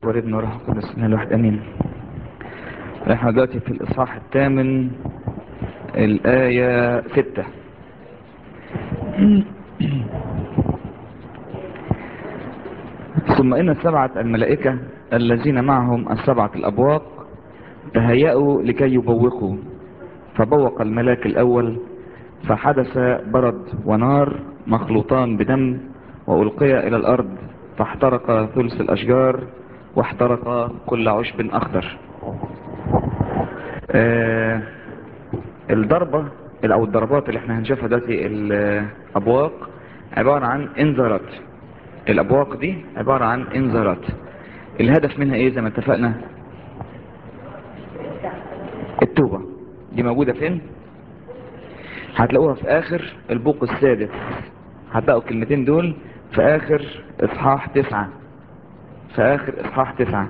والابن وروح القدس من الواحد امين احنا دلوقتي في الاصحاح الثامن الايه ستة ثم ان السبعة الملائكة الذين معهم السبعة الابواق تهيأوا لكي يبوقوا فبوق الملاك الاول فحدث برد ونار مخلوطان بدم والقي الى الارض فاحترق ثلث الاشجار واحترق كل عشب اخضر آه الضربة او الضربات اللي احنا هنشوفها دلوقتي الابواق عبارة عن انذارات الابواق دي عبارة عن انذارات الهدف منها ايه زي ما اتفقنا التوبة دي موجودة فين هتلاقوها في اخر البوق السادس هتلاقوا الكلمتين دول في اخر اصحاح تسعة في اخر اصحاح تسعة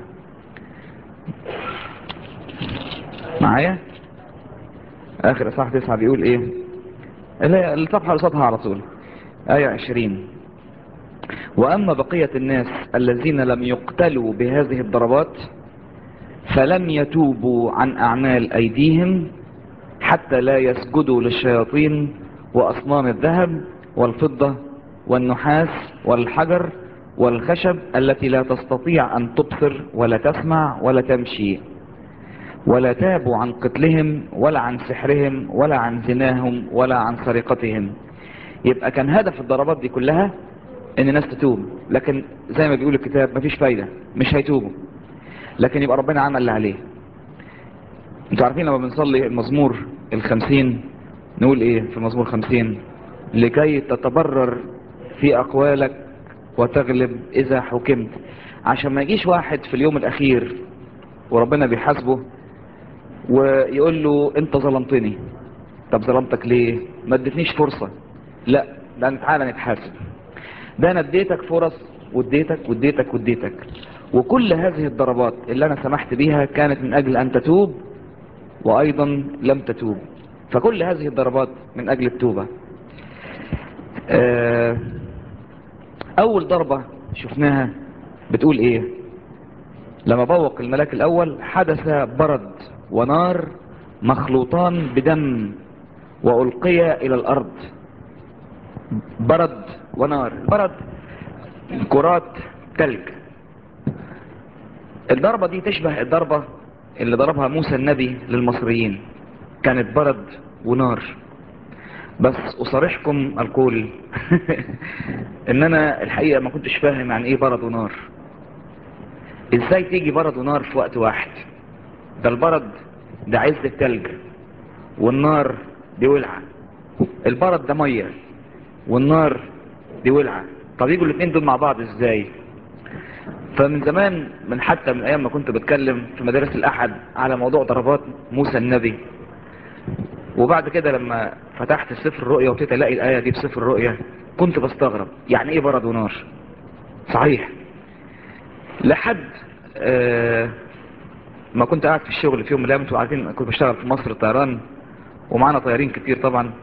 معايا اخر اصحاح تسعة بيقول ايه اللي الصفحة قصادها على طول ايه عشرين واما بقية الناس الذين لم يقتلوا بهذه الضربات فلم يتوبوا عن اعمال ايديهم حتى لا يسجدوا للشياطين واصنام الذهب والفضة والنحاس والحجر والخشب التي لا تستطيع ان تبصر ولا تسمع ولا تمشي ولا تابوا عن قتلهم ولا عن سحرهم ولا عن زناهم ولا عن سرقتهم يبقى كان هدف الضربات دي كلها ان الناس تتوب لكن زي ما بيقول الكتاب مفيش فايدة مش هيتوبوا لكن يبقى ربنا عمل اللي عليه انتوا عارفين لما بنصلي المزمور الخمسين نقول ايه في المزمور خمسين لكي تتبرر في اقوالك وتغلب اذا حكمت عشان ما يجيش واحد في اليوم الاخير وربنا بيحاسبه ويقول له انت ظلمتني طب ظلمتك ليه ما ادتنيش فرصة لا ده تعالى نتحاسب ده انا اديتك فرص واديتك واديتك واديتك وكل هذه الضربات اللي انا سمحت بيها كانت من اجل ان تتوب وايضا لم تتوب فكل هذه الضربات من اجل التوبة اول ضربة شفناها بتقول ايه لما بوق الملاك الاول حدث برد ونار مخلوطان بدم والقي الى الارض برد ونار برد كرات تلج الضربة دي تشبه الضربة اللي ضربها موسى النبي للمصريين كانت برد ونار بس اصارحكم القول ان انا الحقيقة ما كنتش فاهم عن ايه برد ونار ازاي تيجي برد ونار في وقت واحد ده البرد ده عز التلج والنار دي ولعة البرد ده مية والنار دي ولعة طب يجوا الاثنين دول مع بعض ازاي فمن زمان من حتى من ايام ما كنت بتكلم في مدارس الاحد على موضوع ضربات موسى النبي وبعد كده لما فتحت سفر الرؤيا وابتديت الاقي الايه دي بسفر الرؤيا كنت بستغرب يعني ايه برد ونار صحيح لحد آه ما كنت قاعد في الشغل في يوم من الايام انتوا عارفين كنت بشتغل في مصر طيران ومعانا طيارين كتير طبعا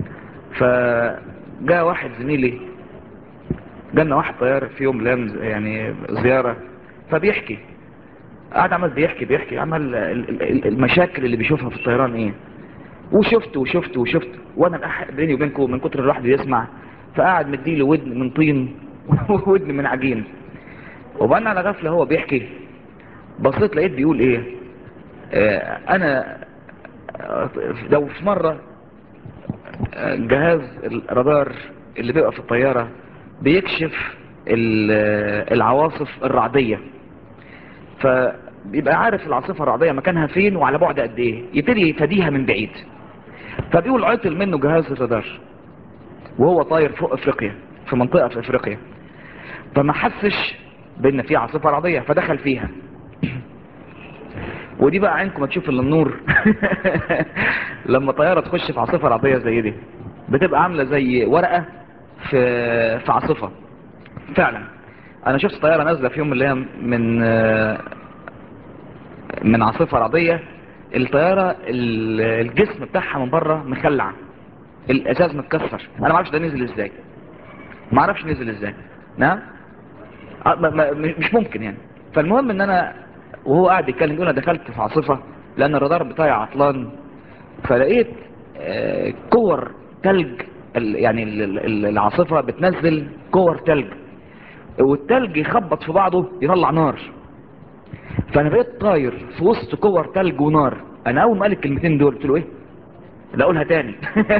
فجاء واحد زميلي جالنا واحد طيار في يوم من الايام يعني زياره فبيحكي قاعد عمال بيحكي بيحكي عمل المشاكل اللي بيشوفها في الطيران ايه وشفت وشفت وشفت وانا بيني وبينكم من كتر الواحد بيسمع فقاعد مديله ودن من طين ودن من عجين وبقى على غفله هو بيحكي بصيت لقيت بيقول ايه آه انا لو في مرة جهاز الرادار اللي بيبقى في الطيارة بيكشف العواصف الرعدية فبيبقى عارف العاصفة الرعدية مكانها فين وعلى بعد قد ايه يبتدي يفاديها من بعيد فبيقول عطل منه جهاز الرادار وهو طاير فوق افريقيا في منطقة في افريقيا فما حسش بان في عاصفة رعدية فدخل فيها ودي بقى عينكم تشوف الا النور لما طيارة تخش في عاصفة رعدية زي دي بتبقى عاملة زي ورقة في في عاصفة فعلا انا شفت طيارة نازلة في يوم من الايام من من عاصفة رعدية الطيارة الجسم بتاعها من بره مخلع الازاز متكسر انا ما اعرفش ده نزل ازاي ما اعرفش نزل ازاي نعم مش ممكن يعني فالمهم ان انا وهو قاعد يتكلم يقول انا دخلت في عاصفة لان الرادار بتاعي عطلان فلقيت آه، كور تلج ال- يعني ال- ال- العاصفة بتنزل كور تلج والتلج يخبط في بعضه يطلع نار فانا بقيت طاير في وسط كور تلج ونار انا اول ما قال الكلمتين دول قلت له ايه لا اقولها تاني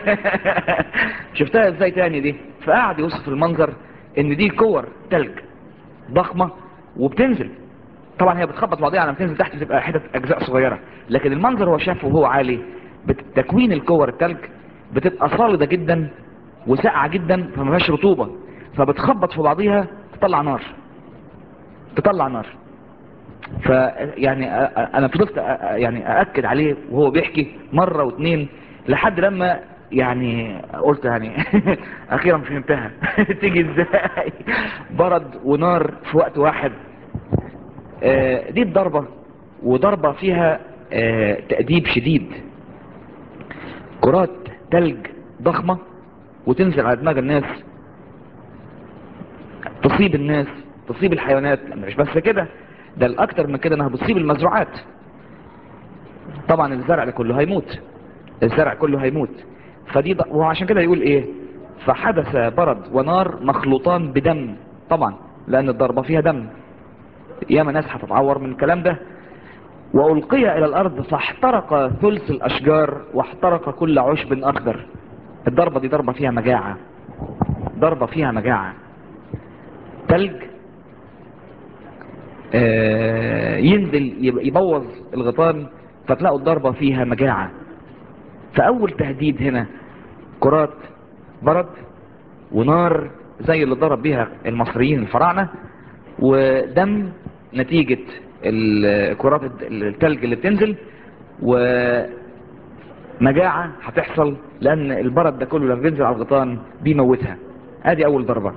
شفتها ازاي تاني دي فقعد يوصف المنظر ان دي كور تلج ضخمة وبتنزل طبعا هي بتخبط بعضيها على ما تنزل تحت بتبقى حتت اجزاء صغيرة لكن المنظر هو شافه وهو عالي بت- تكوين الكور التلج بتبقى صالدة جدا وساقعة جدا فما فيهاش رطوبة فبتخبط في بعضيها تطلع نار تطلع نار ف يعني أ- أ- انا فضلت أ- أ- يعني ااكد عليه وهو بيحكي مره واثنين لحد لما يعني قلت يعني اخيرا فهمتها تيجي ازاي برد ونار في وقت واحد آه، دي الضربه وضربه فيها آه، تأديب شديد كرات تلج ضخمه وتنزل على دماغ الناس تصيب الناس تصيب الحيوانات مش بس كده ده الاكتر من كده انها بتصيب المزروعات طبعا الزرع ده كله هيموت الزرع كله هيموت فدي ض... وعشان كده يقول ايه فحدث برد ونار مخلوطان بدم طبعا لان الضربة فيها دم ياما ناس هتتعور من الكلام ده والقي الى الارض فاحترق ثلث الاشجار واحترق كل عشب اخضر الضربة دي ضربة فيها مجاعة ضربة فيها مجاعة تلج آه، ينزل يب- يبوظ الغيطان فتلاقوا الضربة فيها مجاعة فأول تهديد هنا كرات برد ونار زي اللي ضرب بيها المصريين الفراعنة ودم نتيجة ال- كرات الد- التلج اللي بتنزل ومجاعة هتحصل لأن البرد ده كله لما بينزل على الغيطان بيموتها ادي أول ضربة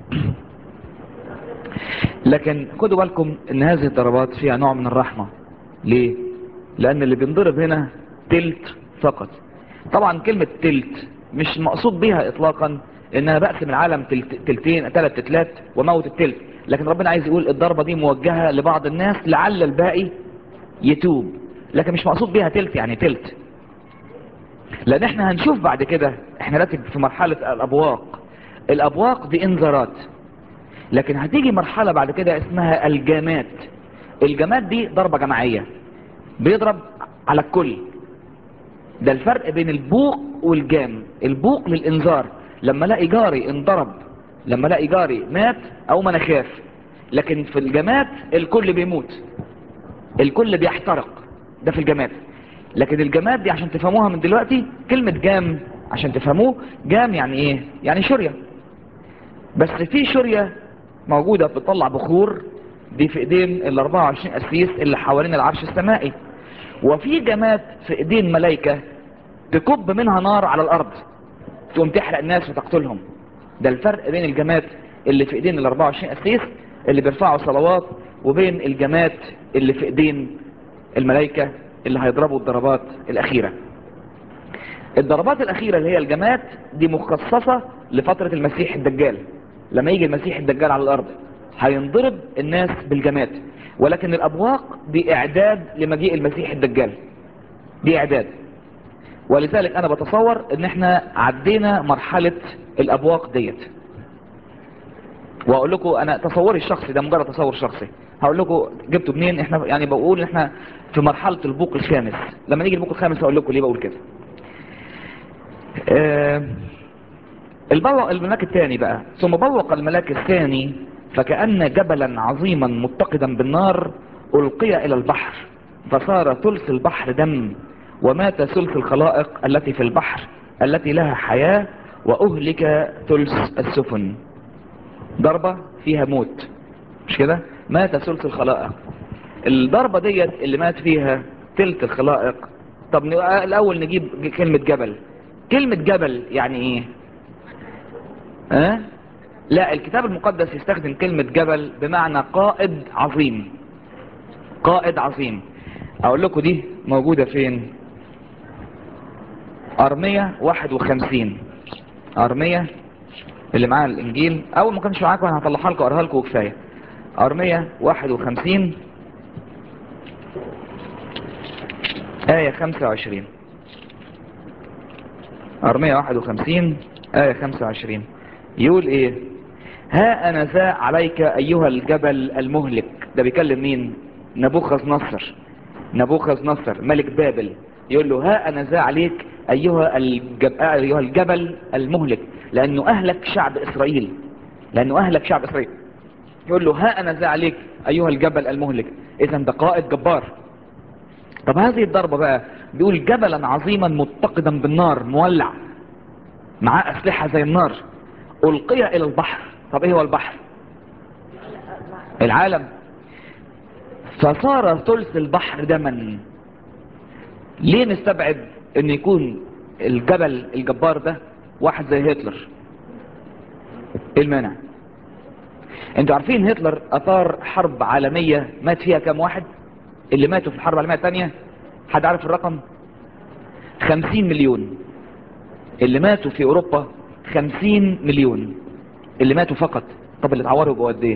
لكن خدوا بالكم ان هذه الضربات فيها نوع من الرحمة ليه لان اللي بينضرب هنا تلت فقط طبعا كلمة تلت مش مقصود بيها اطلاقا ان انا بقسم العالم تلت تلتين تلت تلات وموت التلت لكن ربنا عايز يقول الضربة دي موجهة لبعض الناس لعل الباقي يتوب لكن مش مقصود بيها تلت يعني تلت لان احنا هنشوف بعد كده احنا دلوقتي في مرحلة الابواق الابواق دي انذارات لكن هتيجي مرحلة بعد كده اسمها الجامات الجامات دي ضربة جماعية بيضرب على الكل ده الفرق بين البوق والجام البوق للانذار لما الاقي جاري انضرب لما الاقي جاري مات او ما انا خاف لكن في الجامات الكل بيموت الكل بيحترق ده في الجامات لكن الجامات دي عشان تفهموها من دلوقتي كلمة جام عشان تفهموه جام يعني ايه يعني شرية بس في شرية موجودة بتطلع بخور دي في ايدين ال 24 قسيس اللي حوالين العرش السمائي وفي جماد في ايدين ملايكة تكب منها نار على الارض تقوم تحرق الناس وتقتلهم ده الفرق بين الجماد اللي في ايدين ال 24 قسيس اللي بيرفعوا صلوات وبين الجماد اللي في ايدين الملائكة اللي هيضربوا الضربات الاخيرة الضربات الاخيرة اللي هي الجماد دي مخصصة لفترة المسيح الدجال لما يجي المسيح الدجال على الارض هينضرب الناس بالجماد ولكن الابواق دي اعداد لمجيء المسيح الدجال دي اعداد ولذلك انا بتصور ان احنا عدينا مرحلة الابواق ديت واقول لكم انا تصوري الشخصي ده مجرد تصور شخصي هقول لكم جبتوا منين احنا يعني بقول ان احنا في مرحلة البوق الخامس لما نيجي البوق الخامس هقول لكم ليه بقول كده آه البوق الملاك الثاني بقى ثم بوق الملاك الثاني فكأن جبلا عظيما متقدا بالنار ألقي إلى البحر فصار ثلث البحر دم ومات ثلث الخلائق التي في البحر التي لها حياة وأهلك ثلث السفن ضربة فيها موت مش كده مات ثلث الخلائق الضربة ديت اللي مات فيها ثلث الخلائق طب الأول نجيب كلمة جبل كلمة جبل يعني ايه ها أه؟ لا الكتاب المقدس يستخدم كلمة جبل بمعنى قائد عظيم قائد عظيم اقول لكم دي موجودة فين ارمية واحد وخمسين ارمية اللي معاه الانجيل اول ما كانش معاكم انا هطلعها لكم اقراها لكم وكفاية أرمية 51 آية 25 أرمية 51 آية 25 يقول إيه ها أنا ذا عليك أيها الجبل المهلك ده بيكلم مين نبوخذ نصر نبوخذ نصر ملك بابل يقول له ها أنا ذا عليك أيها, الجب... أيها الجبل المهلك لأنه أهلك شعب إسرائيل لأنه أهلك شعب إسرائيل يقول له ها أنا ذا عليك أيها الجبل المهلك إذا ده قائد جبار طب هذه الضربة بقى بيقول جبلا عظيما متقدا بالنار مولع معاه أسلحة زي النار ألقي إلى البحر طب إيه هو البحر العالم فصار ثلث البحر دما ليه نستبعد ان يكون الجبل الجبار ده واحد زي هتلر ايه المانع انتوا عارفين هتلر اثار حرب عالمية مات فيها كام واحد اللي ماتوا في الحرب العالمية الثانية حد عارف الرقم خمسين مليون اللي ماتوا في اوروبا خمسين مليون اللي ماتوا فقط طب اللي اتعوروا جوه قد ايه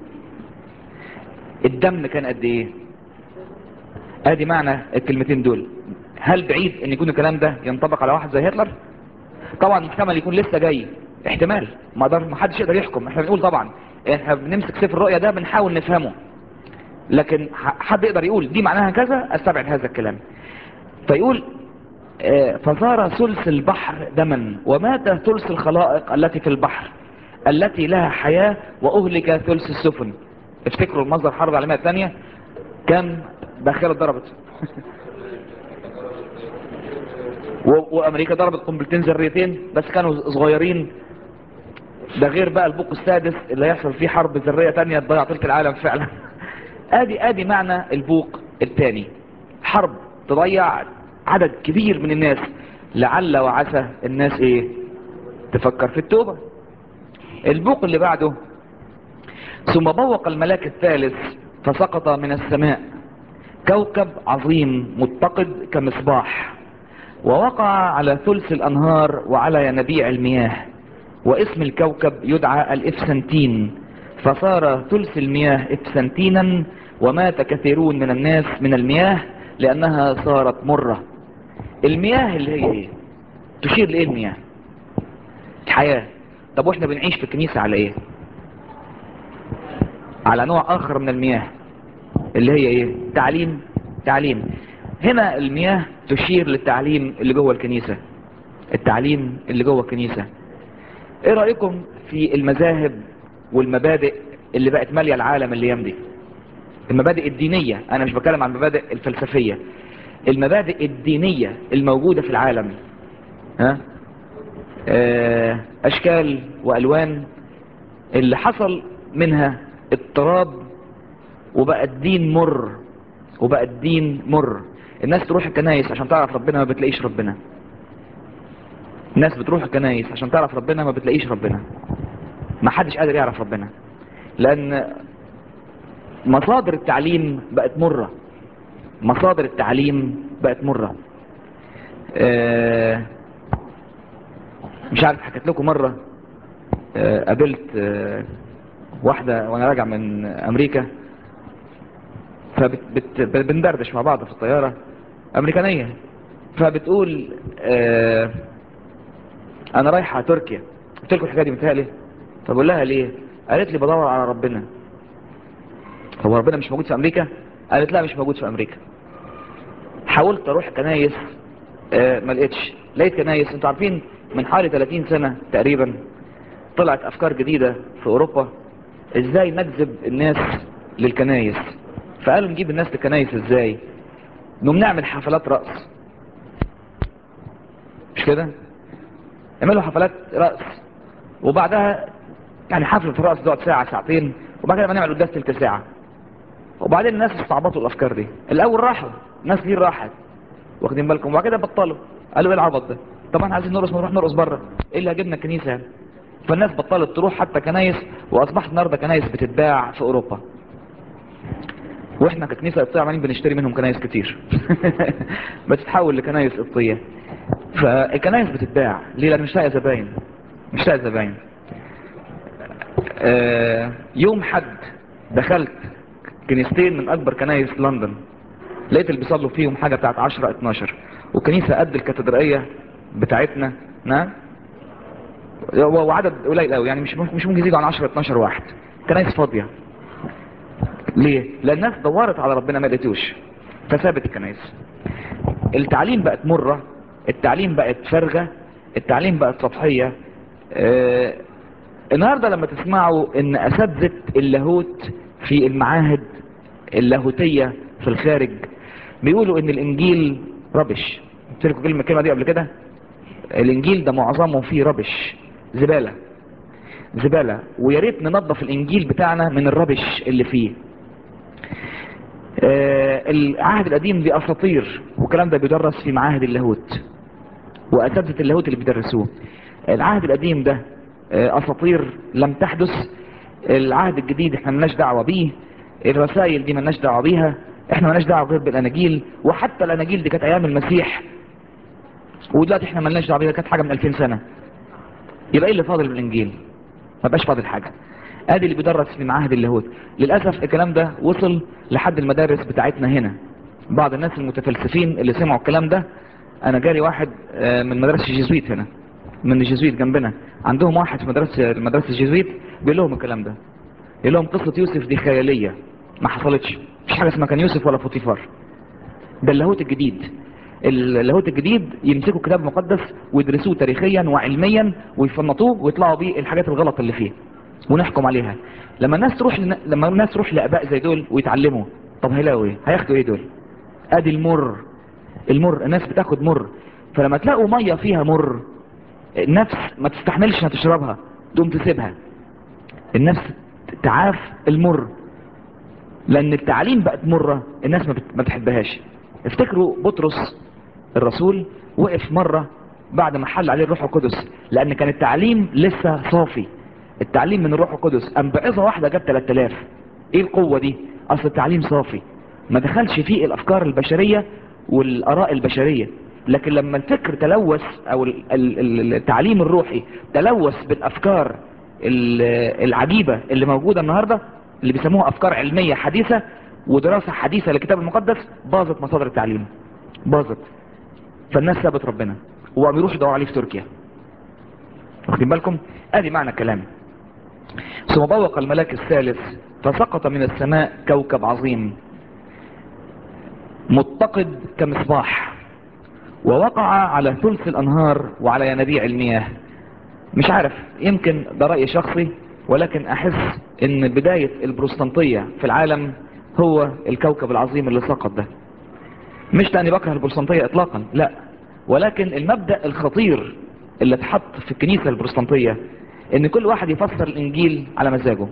الدم كان قد ايه ادي معنى الكلمتين دول هل بعيد ان يكون الكلام ده ينطبق على واحد زي هتلر طبعا محتمل يكون لسه جاي احتمال ما اقدر ما حدش يقدر يحكم احنا بنقول طبعا احنا بنمسك سيف الرؤيه ده بنحاول نفهمه لكن حد يقدر يقول دي معناها كذا استبعد هذا الكلام فيقول اه فصار ثلث البحر دما ومات ثلث الخلائق التي في البحر التي لها حياة واهلك ثلث السفن افتكروا المنظر الحرب العالمية الثانية كان باخرة ضربت وامريكا ضربت قنبلتين ذريتين بس كانوا صغيرين ده غير بقى البوق السادس اللي هيحصل فيه حرب ذرية تانية تضيع تلك العالم فعلا ادي ادي معنى البوق الثاني حرب تضيع عدد كبير من الناس لعل وعسى الناس ايه تفكر في التوبة البوق اللي بعده ثم بوق الملاك الثالث فسقط من السماء كوكب عظيم متقد كمصباح ووقع على ثلث الأنهار وعلى ينابيع المياه واسم الكوكب يدعى الإفسنتين فصار ثلث المياه إفسنتينا ومات كثيرون من الناس من المياه لأنها صارت مرة المياه اللي هي ايه تشير لإيه المياه الحياة طب واحنا بنعيش في الكنيسة على ايه على نوع آخر من المياه اللي هي ايه تعليم تعليم هنا المياه تشير للتعليم اللي جوه الكنيسة التعليم اللي جوه الكنيسة ايه رأيكم في المذاهب والمبادئ اللي بقت مالية العالم الايام دي المبادئ الدينية انا مش بتكلم عن المبادئ الفلسفية المبادئ الدينية الموجودة في العالم ها اه اشكال والوان اللي حصل منها اضطراب وبقى الدين مر وبقى الدين مر الناس تروح الكنايس عشان تعرف ربنا ما بتلاقيش ربنا الناس بتروح الكنايس عشان تعرف ربنا ما بتلاقيش ربنا ما حدش قادر يعرف ربنا لان مصادر التعليم بقت مرة مصادر التعليم بقت مرة آه مش عارف حكيت لكم مرة آه قابلت آه واحدة وانا راجع من امريكا فبندردش مع بعض في الطيارة امريكانية فبتقول آه انا رايحة تركيا قلت لكم الحكاية دي متهيألي فبقول لها ليه قالت لي بدور على ربنا هو ربنا مش موجود في امريكا قالت لا مش موجود في امريكا حاولت اروح كنايس آه ما لقيتش لقيت كنايس انتوا عارفين من حوالي 30 سنة تقريبا طلعت افكار جديدة في اوروبا ازاي نجذب الناس للكنايس فقالوا نجيب الناس للكنايس ازاي نقوم نعمل حفلات رقص مش كده نعملوا حفلات رقص وبعدها يعني حفلة الرقص تقعد ساعة ساعتين وبعد كده نعمل قداس تلت ساعة وبعدين الناس استعبطوا الافكار دي الاول راحوا ناس كتير راحت واخدين بالكم وبعد كده بطلوا قالوا ايه العبط ده طبعا عايزين نرقص نروح نرقص بره ايه اللي هجبنا الكنيسه يعني فالناس بطلت تروح حتى كنايس واصبحت النهارده كنايس بتتباع في اوروبا واحنا ككنيسه قبطيه عمالين بنشتري منهم كنايس كتير بتتحول لكنايس قبطيه فالكنايس بتتباع ليه لان مش لاقي زباين مش لاقي زباين آه يوم حد دخلت كنيستين من اكبر كنايس لندن لقيت اللي بيصلوا فيهم حاجة بتاعت 10 12 وكنيسة قد الكاتدرائية بتاعتنا نعم وعدد قليل قوي يعني مش مش ممكن يزيدوا عن 10 12 واحد كنايس فاضيه ليه لان الناس دورت على ربنا ما لقيتوش فسابت الكنايس التعليم بقت مره التعليم بقت فارغه التعليم بقت سطحيه آه النهارده لما تسمعوا ان اساتذه اللاهوت في المعاهد اللاهوتيه في الخارج بيقولوا ان الانجيل ربش قلت لكم كلمه الكلمه دي قبل كده الانجيل ده معظمه فيه ربش زبالة زبالة ويا ريت ننظف الانجيل بتاعنا من الربش اللي فيه آه العهد القديم دي اساطير والكلام ده بيدرس في معاهد اللاهوت واساتذه اللاهوت اللي بيدرسوه العهد القديم ده آه اساطير لم تحدث العهد الجديد احنا ملناش دعوه بيه الرسائل دي ملناش دعوه بيها احنا ملناش دعوه غير بالاناجيل وحتى الاناجيل دي كانت ايام المسيح ودلوقتي احنا ملناش دعوه بيها كانت حاجه من 2000 سنه يبقى ايه اللي فاضل من الانجيل ما بقاش فاضل حاجه ادي اللي بيدرس في معاهد اللاهوت للاسف الكلام ده وصل لحد المدارس بتاعتنا هنا بعض الناس المتفلسفين اللي سمعوا الكلام ده انا جالي واحد من مدرسه الجيزويت هنا من الجيزويت جنبنا عندهم واحد في مدرسه مدرسه الجيزويت بيقول لهم الكلام ده يقول لهم قصه يوسف دي خياليه ما حصلتش مفيش حاجه اسمها كان يوسف ولا فوتيفار ده اللاهوت الجديد اللاهوت الجديد يمسكوا الكتاب المقدس ويدرسوه تاريخيا وعلميا ويفنطوه ويطلعوا بيه الحاجات الغلط اللي فيه ونحكم عليها لما الناس تروح لن... لما الناس تروح لاباء زي دول ويتعلموا طب هيلاقوا ايه هياخدوا ايه دول ادي المر المر الناس بتاخد مر فلما تلاقوا ميه فيها مر النفس ما تستحملش انها تشربها تقوم تسيبها النفس تعاف المر لان التعليم بقت مره الناس ما, بت... ما بتحبهاش افتكروا بطرس الرسول وقف مرة بعد ما حل عليه الروح القدس لان كان التعليم لسه صافي التعليم من الروح القدس ام بعظة واحدة جاب 3000 ايه القوة دي اصل التعليم صافي ما دخلش فيه الافكار البشرية والاراء البشرية لكن لما الفكر تلوث او التعليم الروحي تلوث بالافكار العجيبة اللي موجودة النهاردة اللي بيسموها افكار علمية حديثة ودراسة حديثة للكتاب المقدس باظت مصادر التعليم باظت فالناس سابت ربنا وقام يروحوا يدوروا عليه في تركيا واخدين بالكم ادي معنى الكلام ثم بوق الملاك الثالث فسقط من السماء كوكب عظيم متقد كمصباح ووقع على ثلث الانهار وعلى ينابيع المياه مش عارف يمكن ده رأي شخصي ولكن احس ان بداية البروستانطية في العالم هو الكوكب العظيم اللي سقط ده مش لاني بكره البروستانطية اطلاقا لا ولكن المبدأ الخطير اللي اتحط في الكنيسة البروستانطية ان كل واحد يفسر الانجيل على مزاجه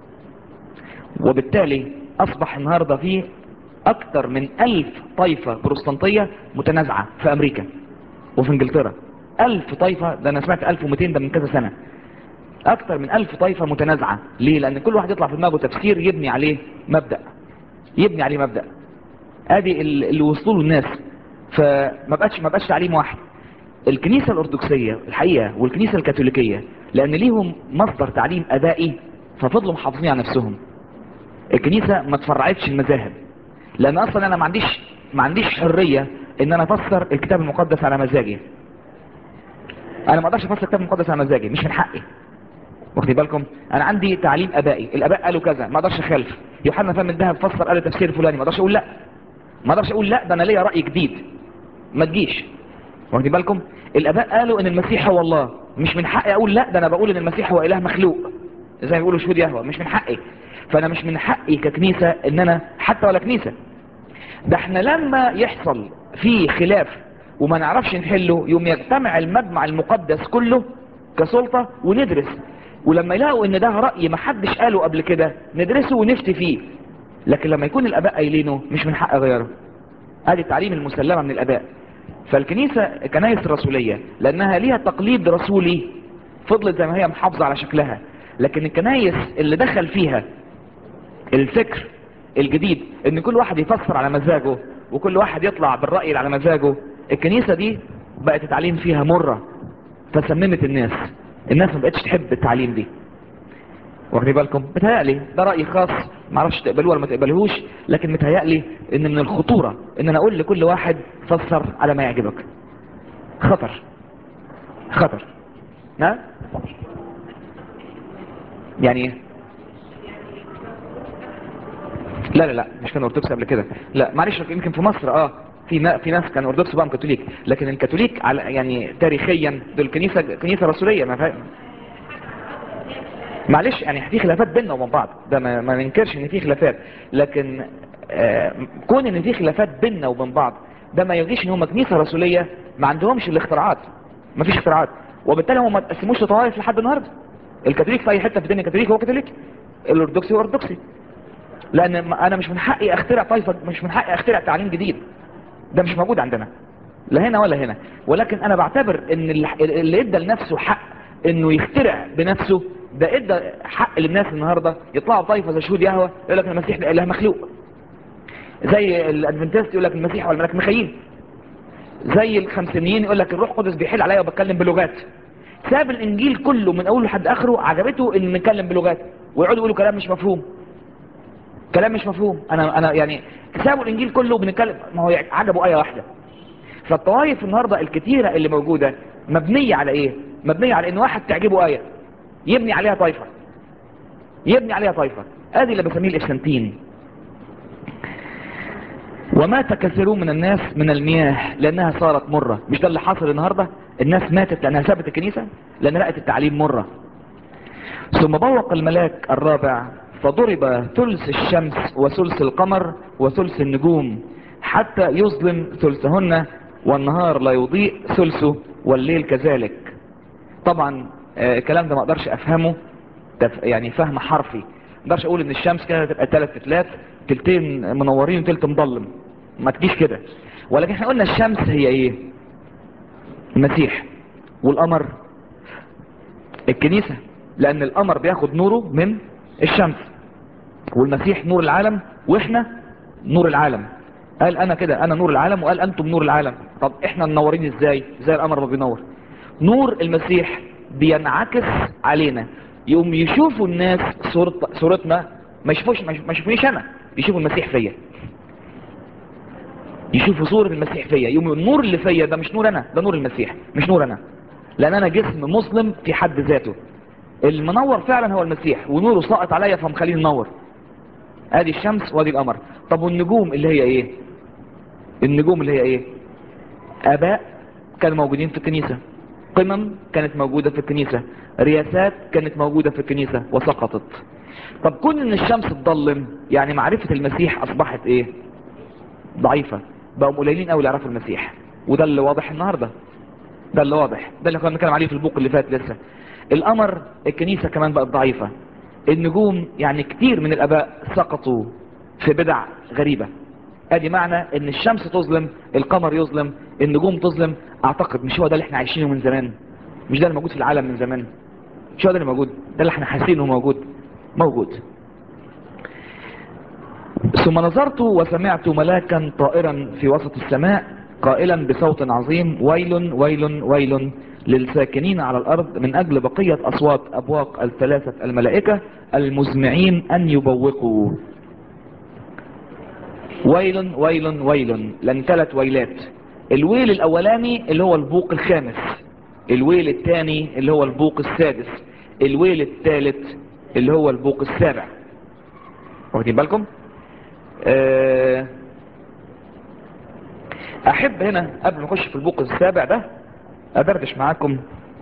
وبالتالي اصبح النهاردة فيه اكتر من الف طائفة بروستانطية متنازعة في امريكا وفي انجلترا الف طائفة ده انا سمعت 1200 ده من كذا سنة اكتر من الف طائفة متنازعة ليه لان كل واحد يطلع في دماغه تفسير يبني عليه مبدأ يبني عليه مبدأ ادي اللي وصلوا له الناس فما بقاش ما بقاش تعليم واحد الكنيسة الارثوذكسية الحقيقة والكنيسة الكاثوليكية لان ليهم مصدر تعليم ابائي ففضلوا محافظين على نفسهم الكنيسة ما تفرعتش المذاهب لان اصلا انا ما عنديش ما عنديش حرية ان انا افسر الكتاب المقدس على مزاجي انا ما اقدرش افسر الكتاب المقدس على مزاجي مش من حقي واخدين بالكم انا عندي تعليم ابائي الاباء قالوا كذا ما اقدرش اخالف يوحنا فهم الذهب فسر قال التفسير الفلاني ما اقدرش اقول لا ما اقدرش اقول لا ده انا ليا راي جديد ما تجيش واخدين بالكم الاباء قالوا ان المسيح هو الله مش من حقي اقول لا ده انا بقول ان المسيح هو اله مخلوق زي ما بيقولوا شهود يهوى مش من حقي فانا مش من حقي ككنيسه ان انا حتى ولا كنيسه ده احنا لما يحصل في خلاف وما نعرفش نحله يوم يجتمع المجمع المقدس كله كسلطه وندرس ولما يلاقوا ان ده رأي ما حدش قاله قبل كده ندرسه ونفتي فيه لكن لما يكون الاباء قايلينه مش من حق غيره ادي التعليم المسلمة من الاباء فالكنيسة كنايس رسولية لانها ليها تقليد رسولي فضلت زي ما هي محافظة على شكلها لكن الكنايس اللي دخل فيها الفكر الجديد ان كل واحد يفسر على مزاجه وكل واحد يطلع بالرأي اللي على مزاجه الكنيسة دي بقت التعليم فيها مرة فسممت الناس الناس ما بقتش تحب التعليم دي واخدين بالكم بتهيألي ده رأي خاص معرفش تقبلوه ولا ما تقبلوش لكن متهيألي ان من الخطورة ان انا اقول لكل واحد فسر على ما يعجبك خطر خطر ها يعني ايه لا لا لا مش كان ارثوذكس قبل كده لا معلش يمكن في مصر اه في نا في ناس كانوا ارثوذكس بقى كاثوليك لكن الكاثوليك على يعني تاريخيا دول كنيسه كنيسه رسوليه ما فاهم معلش يعني في خلافات بيننا وبين بعض ده ما, ما ننكرش ان في خلافات لكن آه كون ان في خلافات بيننا وبين بعض ده ما يلغيش ان هم كنيسه رسوليه ما عندهمش الاختراعات ما فيش اختراعات وبالتالي هم ما تقسموش لطوائف لحد النهارده الكاثوليك في اي حته في الدنيا كاثوليك هو كاثوليك الارثوذكسي هو ارثوذكسي لان انا مش من حقي اخترع طائفه مش من حقي اخترع تعليم جديد ده مش موجود عندنا لا هنا ولا هنا ولكن انا بعتبر ان اللي ادى لنفسه حق انه يخترع بنفسه ده ادى حق للناس النهارده يطلعوا طائفه زي شهود يهوه يقول لك المسيح ده اله مخلوق زي الادفنتست يقول لك المسيح والملاك مخيل زي الخمسينيين يقول لك الروح القدس بيحل عليا وبتكلم بلغات ساب الانجيل كله من اوله لحد اخره عجبته ان نتكلم بلغات ويقعدوا يقولوا كلام مش مفهوم كلام مش مفهوم انا انا يعني سابوا الانجيل كله بنتكلم ما هو عجبه ايه واحده فالطوائف النهارده الكتيره اللي موجوده مبنيه على ايه مبنيه على ان واحد تعجبه ايه يبني عليها طائفه يبني عليها طائفه ادي اللي بسميه الافسنتين ومات كثيرون من الناس من المياه لانها صارت مره مش ده اللي حصل النهارده الناس ماتت لانها سابت الكنيسه لان لقت التعليم مره ثم بوق الملاك الرابع فضرب ثلث الشمس وثلث القمر وثلث النجوم حتى يظلم ثلثهن والنهار لا يضيء ثلثه والليل كذلك طبعا آه الكلام ده ما اقدرش افهمه يعني فهم حرفي ما اقدرش اقول ان الشمس كده تبقى ثلاث تلات تلتين منورين وتلت مضلم ما تجيش كده ولكن احنا قلنا الشمس هي ايه المسيح والقمر الكنيسة لان القمر بياخد نوره من الشمس والمسيح نور العالم واحنا نور العالم قال انا كده انا نور العالم وقال انتم نور العالم طب احنا منورين ازاي زي القمر ما بينور نور المسيح بينعكس علينا يقوم يشوفوا الناس صورت صورتنا ما يشوفوش ما يشوفونيش انا يشوفوا المسيح فيا يشوفوا صورة المسيح فيا يقوم النور اللي فيا ده مش نور انا ده نور المسيح مش نور انا لان انا جسم مسلم في حد ذاته المنور فعلا هو المسيح ونوره ساقط عليا فمخليني منور ادي الشمس وادي القمر طب والنجوم اللي هي ايه النجوم اللي هي ايه اباء كانوا موجودين في الكنيسة قمم كانت موجودة في الكنيسة رياسات كانت موجودة في الكنيسة وسقطت طب كون ان الشمس تضلم يعني معرفة المسيح اصبحت ايه ضعيفة بقوا قليلين قوي يعرفوا المسيح وده اللي واضح النهاردة ده اللي واضح ده اللي كنا بنتكلم عليه في البوق اللي فات لسه القمر الكنيسة كمان بقت ضعيفة النجوم يعني كتير من الاباء سقطوا في بدع غريبة ادي معنى ان الشمس تظلم القمر يظلم النجوم تظلم اعتقد مش هو ده اللي احنا عايشينه من زمان مش ده اللي موجود في العالم من زمان مش هو ده اللي موجود ده اللي احنا حاسين انه موجود موجود ثم نظرت وسمعت ملاكا طائرا في وسط السماء قائلا بصوت عظيم ويل ويل ويل للساكنين على الارض من اجل بقية اصوات ابواق الثلاثة الملائكة المزمعين ان يبوقوا ويل ويل ويل لان ثلاث ويلات الويل الاولاني اللي هو البوق الخامس الويل الثاني اللي هو البوق السادس الويل الثالث اللي هو البوق السابع واخدين بالكم أه احب هنا قبل ما اخش في البوق السابع ده ادردش معاكم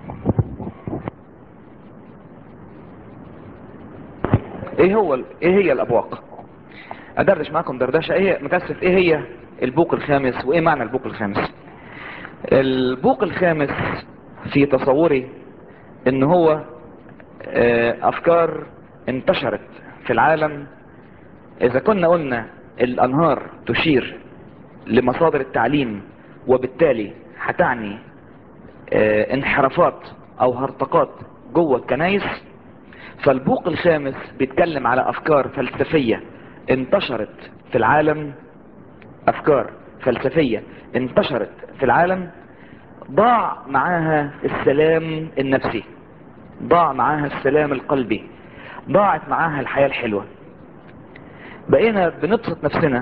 ايه هو ايه هي الابواق ادردش معاكم دردشه ايه مكثف ايه هي البوق الخامس وايه معنى البوق الخامس البوق الخامس في تصوري ان هو افكار انتشرت في العالم اذا كنا قلنا الانهار تشير لمصادر التعليم وبالتالي هتعني انحرافات او هرطقات جوه الكنايس فالبوق الخامس بيتكلم على افكار فلسفية انتشرت في العالم افكار فلسفية انتشرت في العالم ضاع معاها السلام النفسي ضاع معاها السلام القلبي ضاعت معاها الحياة الحلوة بقينا بنبسط نفسنا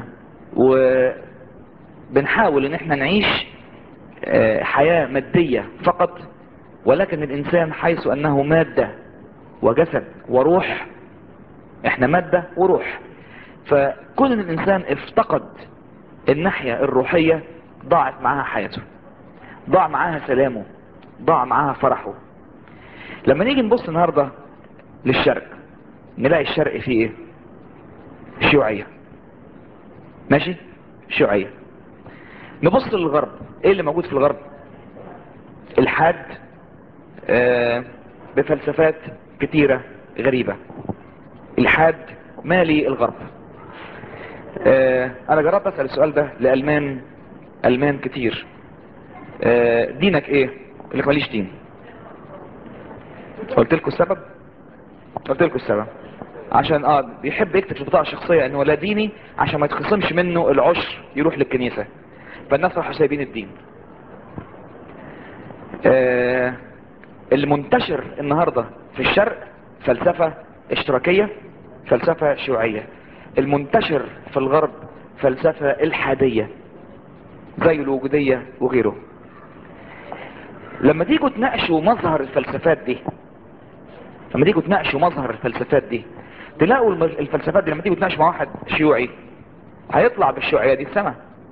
وبنحاول ان احنا نعيش آه، حياة مادية فقط ولكن الانسان حيث انه مادة وجسد وروح احنا مادة وروح فكل الانسان افتقد الناحية الروحية ضاعت معاها حياته ضاع معاها سلامه ضاع معاها فرحه لما نيجي نبص النهاردة للشرق نلاقي الشرق فيه ايه شيوعية ماشي شيوعية نبص للغرب ايه اللي موجود في الغرب الحاد آه بفلسفات كتيرة غريبة الحاد مالي الغرب آه انا جربت اسأل السؤال ده لألمان ألمان كتير آه دينك ايه اللي ماليش دين قلت لكم السبب قلت لكم السبب عشان اه بيحب يكتب في البطاقه الشخصيه انه لا ديني عشان ما يتخصمش منه العشر يروح للكنيسه فالناس راحوا سايبين الدين آه المنتشر النهارده في الشرق فلسفه اشتراكيه فلسفه شيوعيه المنتشر في الغرب فلسفه الحاديه زي الوجوديه وغيره لما تيجوا تناقشوا مظهر الفلسفات دي لما تيجوا تناقشوا مظهر الفلسفات دي تلاقوا الم- الفلسفات دي لما تيجوا تناقشوا مع واحد شيوعي هيطلع بالشيوعيه دي السما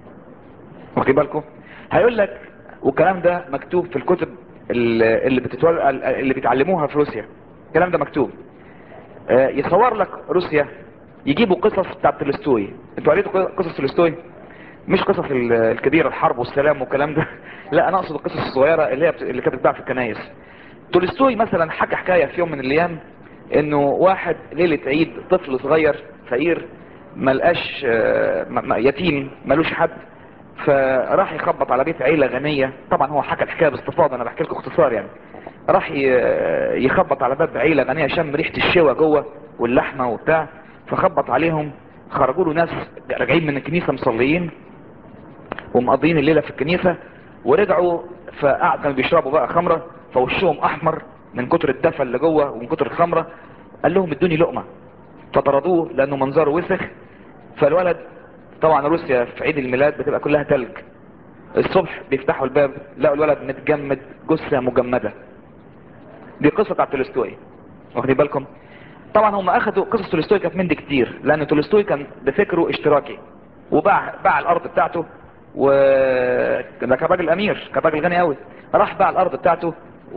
واخدين بالكم هيقول لك والكلام ده مكتوب في الكتب اللي اللي بتتول... اللي بيتعلموها في روسيا الكلام ده مكتوب آه، يصور لك روسيا يجيبوا قصص بتاعت تولستوي انتوا قريتوا قصص تولستوي مش قصص ال- الكبيره الحرب والسلام والكلام ده لا انا اقصد القصص الصغيره اللي هي بت- اللي كانت بتتباع في الكنايس تولستوي مثلا حكى حكايه في يوم من الايام انه واحد ليله عيد طفل صغير فقير ملقاش آه، م- م- يتيم ملوش حد فراح يخبط على بيت عيله غنيه طبعا هو حكى الحكايه باستفاضه انا بحكي لكم اختصار يعني راح ي- يخبط على باب عيله غنيه شم ريحه الشوى جوه واللحمه وبتاع فخبط عليهم خرجوا له ناس راجعين من الكنيسه مصليين ومقضيين الليله في الكنيسه ورجعوا فقعد كانوا بيشربوا بقى خمره فوشهم احمر من كتر الدفى اللي جوه ومن كتر الخمره قال لهم ادوني لقمه فطردوه لانه منظره وسخ فالولد طبعا روسيا في عيد الميلاد بتبقى كلها تلج الصبح بيفتحوا الباب لقوا الولد متجمد جثه مجمده دي قصه بتاعت تولستوي واخدين بالكم طبعا هم اخذوا قصص تولستوي كانت من دي كتير لان تولستوي كان بفكره اشتراكي وباع باع الارض بتاعته و ده كان راجل امير كان راجل غني قوي راح باع الارض بتاعته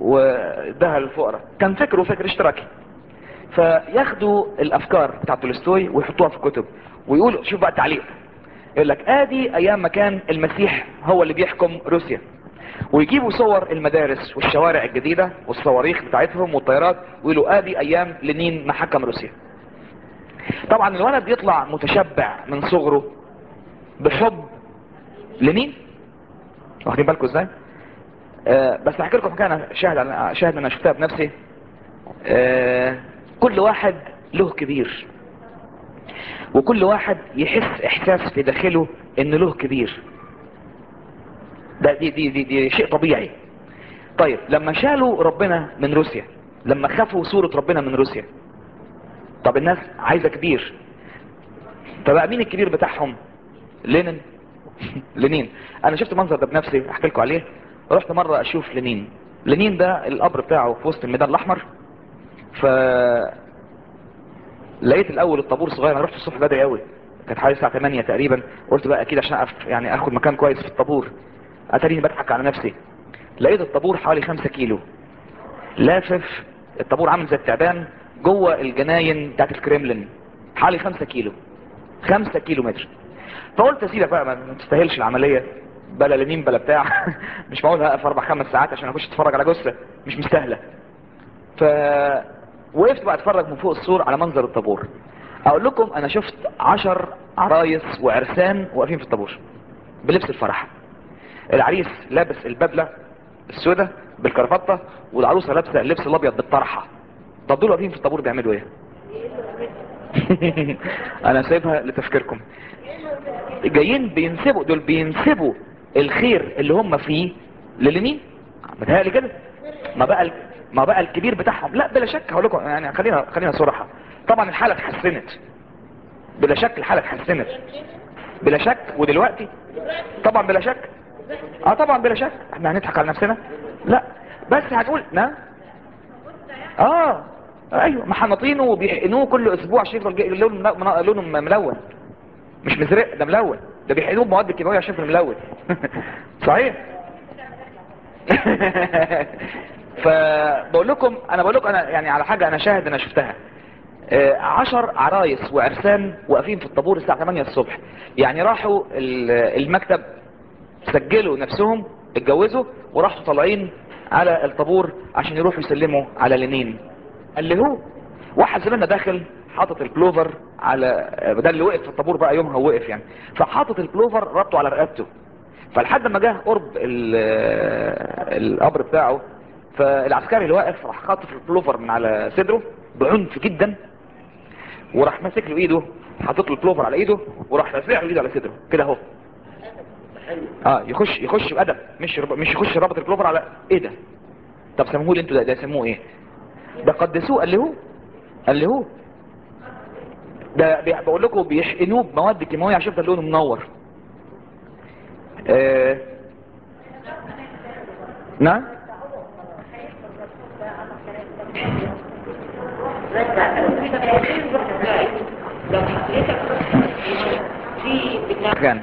واداها للفقراء كان فكره فكر اشتراكي فياخدوا الافكار بتاعت تولستوي ويحطوها في كتب ويقولوا شوف بقى التعليق يقول لك ادي ايام ما كان المسيح هو اللي بيحكم روسيا ويجيبوا صور المدارس والشوارع الجديدة والصواريخ بتاعتهم والطيارات ويقولوا ادي ايام لنين ما حكم روسيا طبعا الولد بيطلع متشبع من صغره بحب لمين واخدين بالكم ازاي آه بس احكي لكم حكايه انا شاهد انا شاهد انا شفتها بنفسي آه كل واحد له كبير وكل واحد يحس احساس في داخله ان له كبير ده دي دي دي, دي شيء طبيعي طيب لما شالوا ربنا من روسيا لما خافوا صورة ربنا من روسيا طب الناس عايزة كبير فبقى مين الكبير بتاعهم لينين لينين انا شفت المنظر ده بنفسي احكي لكم عليه رحت مرة اشوف لينين لينين ده القبر بتاعه في وسط الميدان الاحمر ف لقيت الاول الطابور صغير انا رحت الصبح بدري قوي كانت حوالي الساعه 8 تقريبا قلت بقى اكيد عشان أقف يعني اخد مكان كويس في الطابور اتاريني بضحك على نفسي لقيت الطابور حوالي 5 كيلو لافف الطابور عامل زي التعبان جوه الجناين بتاعت الكريملين حوالي 5 كيلو 5 كيلو متر فقلت اسيبك بقى ما تستاهلش العمليه بلا لمين بلا بتاع مش معقول هقف اربع خمس ساعات عشان اخش اتفرج على جثه مش مستاهله ف وقفت بقى اتفرج من فوق السور على منظر الطابور اقول لكم انا شفت عشر عرايس وعرسان واقفين في الطابور بلبس الفرح العريس لابس البدله السوداء بالكرافته والعروسه لابسه اللبس الابيض بالطرحه طب دول واقفين في الطابور بيعملوا ايه انا سايبها لتفكيركم جايين بينسبوا دول بينسبوا الخير اللي هم فيه للمين متهيألي كده ما بقى ال- ما بقى الكبير بتاعهم لا بلا شك هقول لكم يعني خلينا خلينا صراحه طبعا الحاله اتحسنت بلا شك الحالة اتحسنت بلا شك ودلوقتي طبعا بلا شك اه طبعا بلا شك احنا هنضحك على نفسنا لا بس هنقول نعم اه ايوه محنطينه وبيحقنوه كل اسبوع عشان يفضل جي- لونه مل- لونه ملون مش مزرق ده ملون ده بيحقنوه بمواد كيماويه عشان يفضل ملون صحيح فبقول لكم انا بقول لكم انا يعني على حاجه انا شاهد انا شفتها آه، عشر عرايس وعرسان واقفين في الطابور الساعه 8 الصبح يعني راحوا ال- المكتب سجلوا نفسهم اتجوزوا وراحوا طالعين على الطابور عشان يروحوا يسلموا على لينين اللي هو واحد زميلنا داخل حاطط البلوفر على ده اللي وقف في الطابور بقى يومها وقف يعني فحاطط البلوفر ربطه على رقبته فلحد ما جه قرب ال- القبر بتاعه فالعسكري اللي واقف راح خاطف البلوفر من على صدره بعنف جدا وراح ماسك له ايده حاطط له البلوفر على ايده وراح رافع له ايده على صدره كده اهو اه يخش يخش بادب مش رب... مش يخش رابط البلوفر على ايه ده طب سموه لي انتوا ده ده يسموه ايه ده قدسوه قال لي هو قال لي هو ده بي- بقول لكم بيحقنوه بمواد كيماويه عشان يفضل لونه منور آه... نعم لو حضرتك في بتاع كان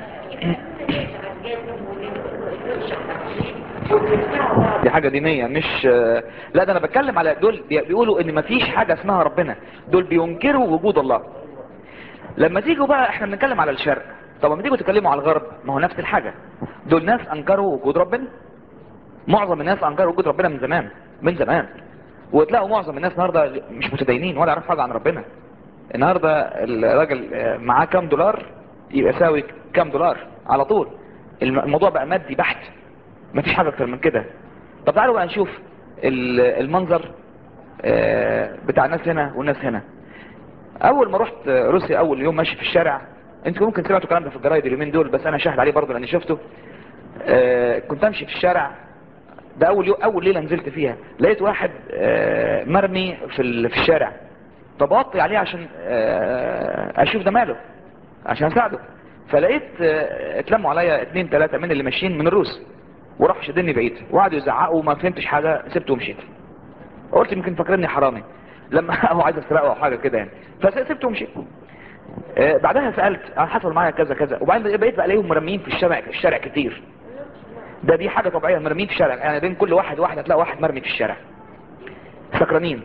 دي حاجة دينية مش لا ده انا بتكلم على دول بي- بيقولوا ان مفيش حاجة اسمها ربنا دول بينكروا وجود الله لما تيجوا بقى احنا بنتكلم على الشرق طب لما تيجوا تتكلموا على الغرب ما هو نفس الحاجة دول ناس انكروا وجود ربنا معظم الناس انكروا وجود ربنا من زمان من زمان وتلاقوا معظم الناس النهارده مش متدينين ولا يعرفوا حاجة عن ربنا النهارده الراجل آه، معاه كام دولار يبقى يساوي كام دولار على طول الم- الموضوع بقى مادي بحت مفيش حاجة اكتر من كده طب تعالوا بقى نشوف ال- المنظر آه، بتاع الناس هنا والناس هنا اول ما رحت روسيا اول يوم ماشي في الشارع انتوا ممكن سمعتوا الكلام ده في الجرايد اليومين دول بس انا شاهد عليه برضه لاني شفته آه، كنت امشي في الشارع ده اول يوم اول ليله نزلت فيها لقيت واحد آه، مرمي في ال- في الشارع فبوطي عليه عشان آه، اشوف ده ماله عشان اساعده فلقيت آه، اتلموا عليا اتنين تلاتة من اللي ماشيين من الروس وراحوا شدني بعيد وقعدوا يزعقوا وما فهمتش حاجه سبته ومشيت قلت يمكن فاكرني حرامي لما هو عايز اسرقه او حاجه كده يعني فسبته ومشيت آه، بعدها سالت آه، حصل معايا كذا كذا وبعدين بقيت بقى الاقيهم مرميين في الشارع في الشارع كتير ده دي حاجه طبيعيه مرميين في الشارع يعني بين كل واحد واحد هتلاقي واحد مرمي في الشارع سكرانين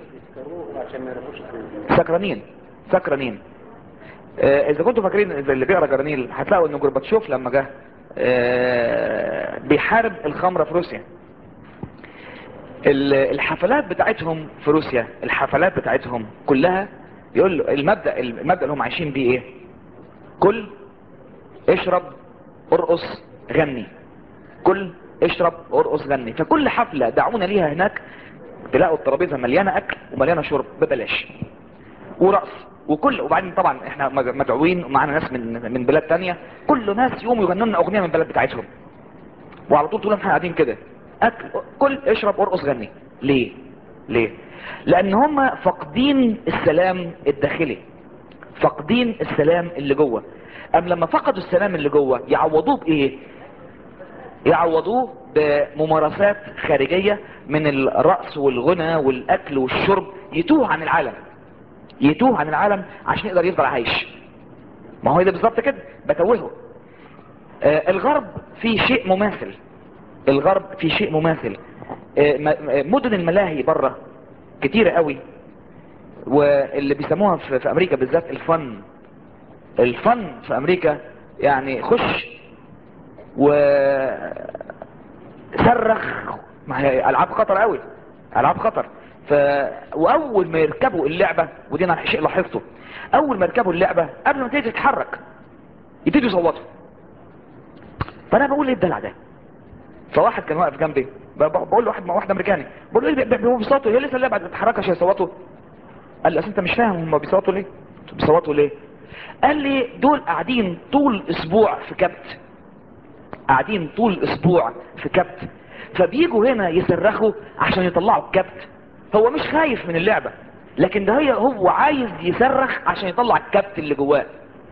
سكرانين سكرانين آه، اذا كنتوا فاكرين إذا اللي بيقرا جرانيل هتلاقوا ان جورباتشوف لما جه آه، بيحارب الخمره في روسيا ال- الحفلات بتاعتهم في روسيا الحفلات بتاعتهم كلها يقول له المبدأ المبدأ اللي هم عايشين بيه ايه كل اشرب ارقص غني كل اشرب ارقص غني فكل حفلة دعونا ليها هناك تلاقوا الترابيزة مليانة اكل ومليانة شرب ببلاش ورقص وكل وبعدين طبعا احنا مج- مدعوين ومعانا ناس من من بلاد تانية كل ناس يقوموا يغنوا لنا اغنية من البلد بتاعتهم وعلى طول طول ما احنا قاعدين كده اكل كل اشرب ارقص غني ليه ليه لان هم فاقدين السلام الداخلي فاقدين السلام اللي جوه ام لما فقدوا السلام اللي جوه يعوضوه بايه يعوضوه بممارسات خارجية من الرقص والغنى والاكل والشرب يتوه عن العالم يتوه عن العالم عشان يقدر يفضل عايش ما هو ده بالظبط كده بتوهه آه الغرب في شيء مماثل الغرب في شيء مماثل آه م- م- مدن الملاهي بره كتيرة قوي واللي بيسموها في, في امريكا بالذات الفن الفن في امريكا يعني خش و صرخ ما هي العاب خطر قوي العاب خطر ف... واول ما يركبوا اللعبة ودي انا شيء لاحظته اول ما يركبوا اللعبة قبل ما تيجي تتحرك يبتدوا يصوتوا فانا بقول ايه الدلع ده فواحد كان واقف جنبي ب- ب- بقول له واحد واحد امريكاني بقول له ايه بي- بي- بيصوتوا هي لسه اللعبه ما تتحركش يصوتوا قال لي اصل انت مش فاهم هم بيصوتوا ليه بيصوتوا ليه قال لي دول قاعدين طول اسبوع في كبت قاعدين طول اسبوع في كبت فبيجوا هنا يصرخوا عشان يطلعوا الكبت هو مش خايف من اللعبة لكن ده هي هو عايز يصرخ عشان يطلع الكبت اللي جواه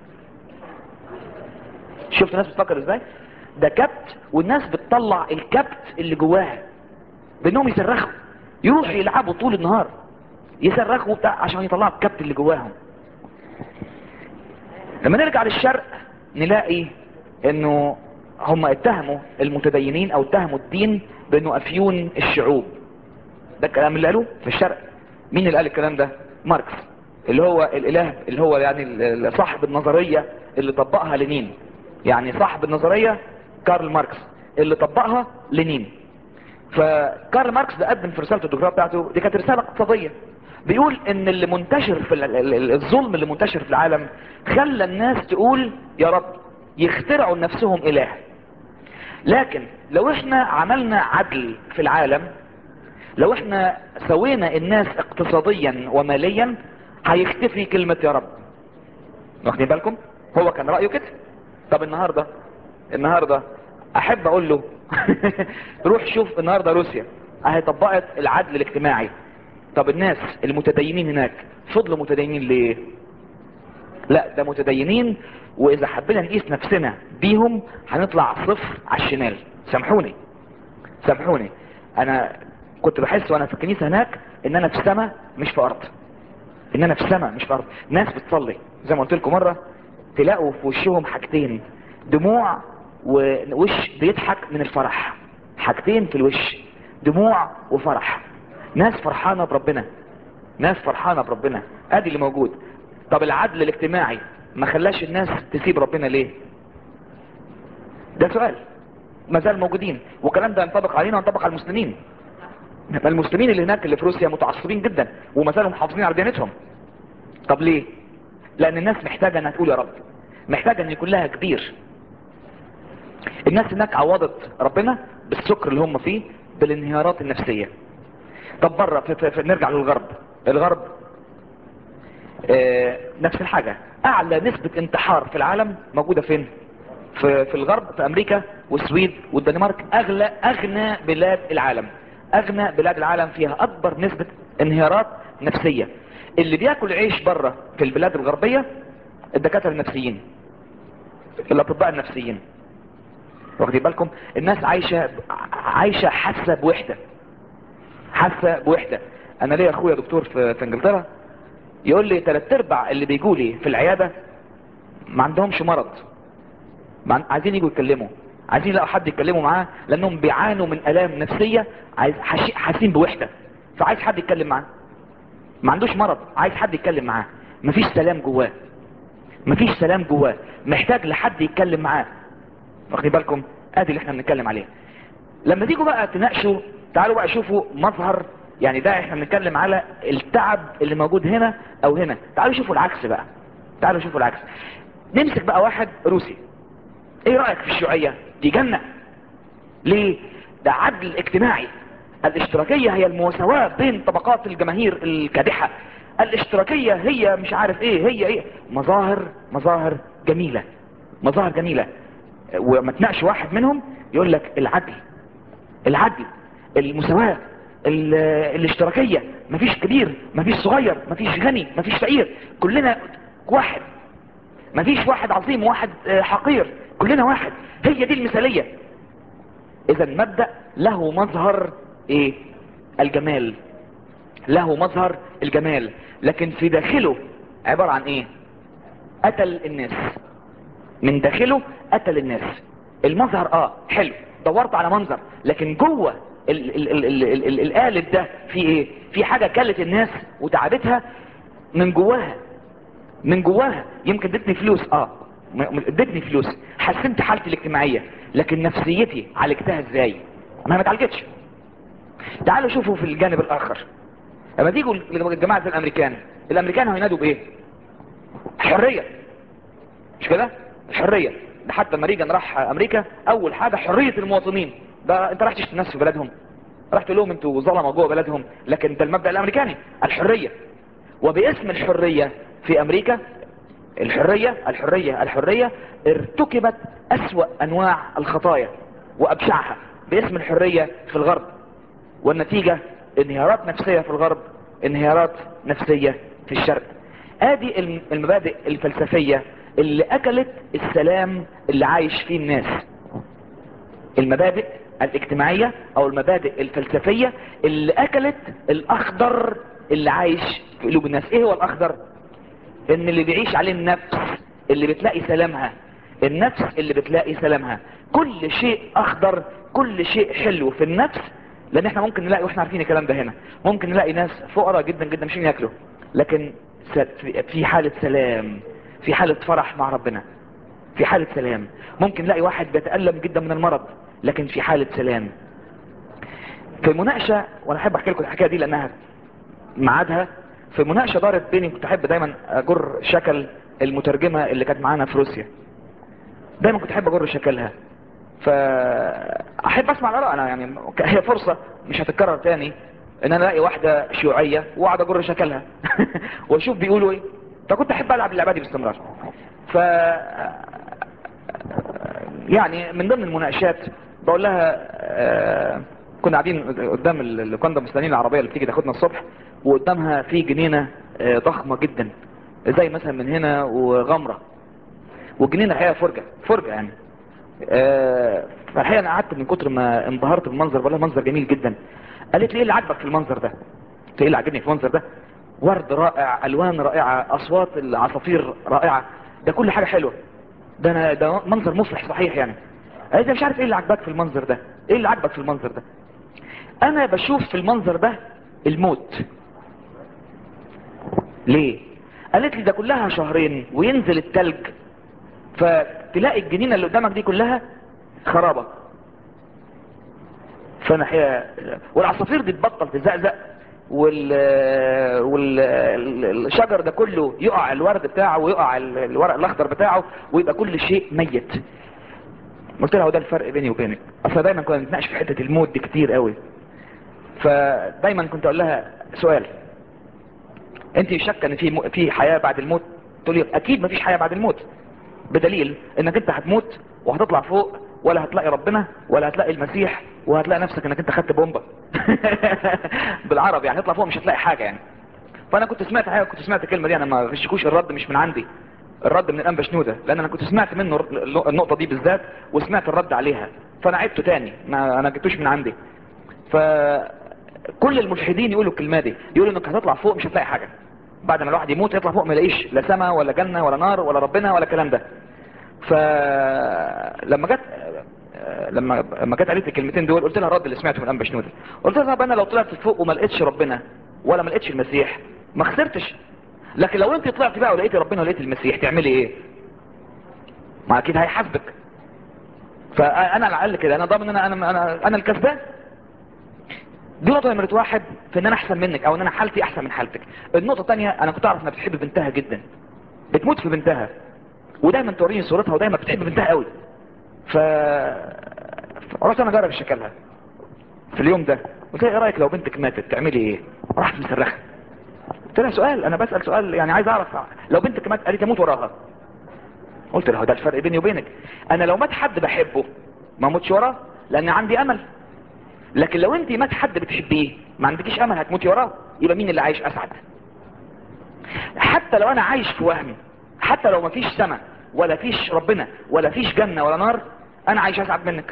شفت الناس بتفكر ازاي ده كبت والناس بتطلع الكبت اللي جواها بانهم يصرخوا يروحوا يلعبوا طول النهار يصرخوا بتاع عشان يطلعوا الكبت اللي جواهم لما نرجع للشرق نلاقي انه هم اتهموا المتدينين او اتهموا الدين بانه افيون الشعوب ده الكلام اللي قالوه في الشرق مين اللي قال الكلام ده ماركس اللي هو الاله اللي هو يعني ال- صاحب النظرية اللي طبقها لينين يعني صاحب النظرية كارل ماركس اللي طبقها لينين فكارل ماركس ده قدم في رسالته الدكتوراه بتاعته دي كانت رسالة اقتصادية بيقول ان اللي منتشر في ال- ال- ال- الظلم اللي منتشر في العالم خلى الناس تقول يا رب يخترعوا لنفسهم اله لكن لو احنا عملنا عدل في العالم لو احنا سوينا الناس اقتصاديا وماليا هيختفي كلمة يا رب واخدين بالكم هو كان رأيه كده طب النهاردة النهاردة احب اقول له روح شوف النهاردة روسيا اهي طبقت العدل الاجتماعي طب الناس المتدينين هناك فضلوا متدينين ليه لا ده متدينين واذا حبينا نقيس نفسنا بيهم هنطلع صفر على الشمال سامحوني سامحوني انا كنت بحس وانا في الكنيسة هناك ان انا في السماء مش في ارض ان انا في السماء مش في ارض ناس بتصلي زي ما قلت لكم مرة تلاقوا في وشهم حاجتين دموع ووش بيضحك من الفرح حاجتين في الوش دموع وفرح ناس فرحانة بربنا ناس فرحانة بربنا ادي اللي موجود طب العدل الاجتماعي ما خلاش الناس تسيب ربنا ليه ده سؤال ما زال موجودين والكلام ده ينطبق علينا وينطبق على المسلمين المسلمين اللي هناك اللي في روسيا متعصبين جدا وما زالوا محافظين على ديانتهم طب ليه لان الناس محتاجة انها تقول يا رب محتاجة ان يكون لها كبير الناس هناك عوضت ربنا بالسكر اللي هم فيه بالانهيارات النفسية طب بره في في في نرجع للغرب الغرب آه نفس الحاجة اعلى نسبة انتحار في العالم موجودة فين في, في الغرب في امريكا والسويد والدنمارك اغلى اغنى بلاد العالم اغنى بلاد العالم فيها اكبر نسبة انهيارات نفسية اللي بياكل عيش بره في البلاد الغربية الدكاترة النفسيين الاطباء النفسيين واخدين بالكم الناس عايشة عايشة حاسة بوحدة حاسة بوحدة انا ليا اخويا دكتور في, في انجلترا يقول لي تلات ارباع اللي بيجوا لي في العيادة ما عندهمش مرض ما عايزين يجوا يتكلموا عايزين يلاقوا حد يتكلموا معاه لانهم بيعانوا من الام نفسية عايز حشي- حاسين بوحدة فعايز حد يتكلم معاه ما عندوش مرض عايز حد يتكلم معاه مفيش سلام جواه مفيش سلام جواه محتاج لحد يتكلم معاه واخدين بالكم ادي اللي احنا بنتكلم عليه لما تيجوا بقى تناقشوا تعالوا بقى شوفوا مظهر يعني ده احنا بنتكلم على التعب اللي موجود هنا او هنا تعالوا شوفوا العكس بقى تعالوا شوفوا العكس نمسك بقى واحد روسي ايه رأيك في الشيوعية دي جنة ليه ده عدل اجتماعي الاشتراكية هي المساواة بين طبقات الجماهير الكادحة الاشتراكية هي مش عارف ايه هي ايه مظاهر مظاهر جميلة مظاهر جميلة وما تناقش واحد منهم يقول لك العدل العدل المساواة ال- الاشتراكية مفيش كبير مفيش صغير مفيش غني مفيش فقير كلنا واحد مفيش واحد عظيم وواحد آه، حقير كلنا واحد هي دي المثالية اذا مبدأ له مظهر ايه الجمال له مظهر الجمال لكن في داخله عبارة عن ايه قتل الناس من داخله قتل الناس المظهر اه حلو دورت على منظر لكن جوه ال- ال- ال- ال- ال- ال- القالب ده في ايه في حاجة كلت الناس وتعبتها من جواها من جواها يمكن ادتني فلوس اه م- م- ادتني فلوس حسنت حالتي الاجتماعية لكن نفسيتي عالجتها ازاي ما ما اتعالجتش تعالوا شوفوا في الجانب الاخر لما تيجوا لجماعة الامريكان الامريكان هينادوا بايه حرية مش كده الحرية ده حتى لما ريجن راح امريكا اول حاجة حرية المواطنين ده انت راح تشتري الناس في بلدهم راح تقول لهم انتوا ظلمة جوه بلدهم لكن ده المبدأ الامريكاني الحرية وباسم الحرية في امريكا الحرية الحرية الحرية ارتكبت اسوأ انواع الخطايا وابشعها باسم الحرية في الغرب والنتيجة انهيارات نفسية في الغرب انهيارات نفسية في الشرق ادي الم- المبادئ الفلسفية اللي اكلت السلام اللي عايش فيه الناس المبادئ الاجتماعية او المبادئ الفلسفية اللي اكلت الاخضر اللي عايش في قلوب الناس ايه هو الاخضر ان اللي بيعيش عليه النفس اللي بتلاقي سلامها النفس اللي بتلاقي سلامها كل شيء اخضر كل شيء حلو في النفس لان احنا ممكن نلاقي واحنا عارفين الكلام ده هنا ممكن نلاقي ناس فقراء جدا جدا مش ياكلوا لكن في حالة سلام في حالة فرح مع ربنا في حالة سلام ممكن نلاقي واحد بيتألم جدا من المرض لكن في حالة سلام في مناقشة وانا احب احكي لكم الحكاية دي لانها معادها في مناقشة دارت بيني كنت احب دايما اجر شكل المترجمة اللي كانت معانا في روسيا دايما كنت احب اجر شكلها فاحب اسمع الاراء انا يعني هي فرصة مش هتتكرر تاني ان انا الاقي واحدة شيوعية واقعد اجر شكلها واشوف بيقولوا ايه فكنت احب العب اللعبة دي باستمرار ف يعني من ضمن المناقشات بقول لها آه كنا قاعدين قدام اللوكاندا المستنين العربية اللي بتيجي تاخدنا الصبح وقدامها في جنينة آه ضخمة جدا زي مثلا من هنا وغمرة والجنينة الحقيقة فرجة فرجة يعني آه فالحقيقة انا قعدت من كتر ما انبهرت بالمنظر بقول لها منظر جميل جدا قالت لي ايه اللي عجبك في المنظر ده ايه اللي عجبني في المنظر ده ورد رائع الوان رائعة اصوات العصافير رائعة ده كل حاجة حلوة ده انا ده منظر مفرح صحيح يعني انا مش عارف ايه اللي عجبك في المنظر ده ايه اللي عجبك في المنظر ده انا بشوف في المنظر ده الموت ليه قالت لي ده كلها شهرين وينزل التلج فتلاقي الجنينة اللي قدامك دي كلها خرابة فانا حقيقة والعصافير دي تبطل تزقزق وال والشجر ده كله يقع الورد بتاعه ويقع الورق الاخضر بتاعه ويبقى كل شيء ميت قلت لها هو ده الفرق بيني وبينك اصلا دايما كنا بنتناقش في حته الموت دي كتير قوي فدايما كنت اقول لها سؤال انت شاكه ان في م... في حياه بعد الموت تقول لي اكيد مفيش حياه بعد الموت بدليل انك انت هتموت وهتطلع فوق ولا هتلاقي ربنا ولا هتلاقي المسيح وهتلاقي نفسك انك انت خدت بومبا بالعربي يعني هتطلع فوق مش هتلاقي حاجه يعني فانا كنت سمعت حاجه كنت سمعت الكلمه دي انا ما غشكوش الرد مش من عندي الرد من الانبا شنوده لان انا كنت سمعت منه النقطه دي بالذات وسمعت الرد عليها فانا عدته تاني ما انا جبتوش من عندي فكل الملحدين يقولوا الكلمه دي يقولوا انك هتطلع فوق مش هتلاقي حاجه بعد ما الواحد يموت يطلع فوق ما يلاقيش لا سماء ولا جنه ولا نار ولا ربنا ولا الكلام ده فلما جت لما لما جت قالت لي الكلمتين دول قلت لها الرد اللي سمعته من الانبا شنوده قلت لها طب انا لو طلعت فوق وما لقيتش ربنا ولا ما لقيتش المسيح ما خسرتش لكن لو انت طلعت بقى ولقيت ربنا ولقيت المسيح تعملي ايه ما اكيد هيحاسبك فانا على الاقل كده انا ضامن ان انا انا انا, أنا الكسبان دي نقطة نمرة واحد في ان انا احسن منك او ان انا حالتي احسن من حالتك النقطة الثانية انا كنت اعرف انها بتحب بنتها جدا بتموت في بنتها ودايما توريني صورتها ودايما بتحب بنتها قوي ف رحت انا اجرب شكلها في اليوم ده قلت لها ايه رايك لو بنتك ماتت تعملي ايه راحت مصرخه قلت لها سؤال انا بسال سؤال يعني عايز اعرف لو بنتك مات قالت اموت وراها قلت لها ده الفرق بيني وبينك انا لو مات حد بحبه ما اموتش وراه لان عندي امل لكن لو انت مات حد بتحبيه ما عندكيش امل هتموتي وراه يبقى مين اللي عايش اسعد حتى لو انا عايش في وهم حتى لو ما فيش سماء ولا فيش ربنا ولا فيش جنة ولا نار انا عايش اسعد منك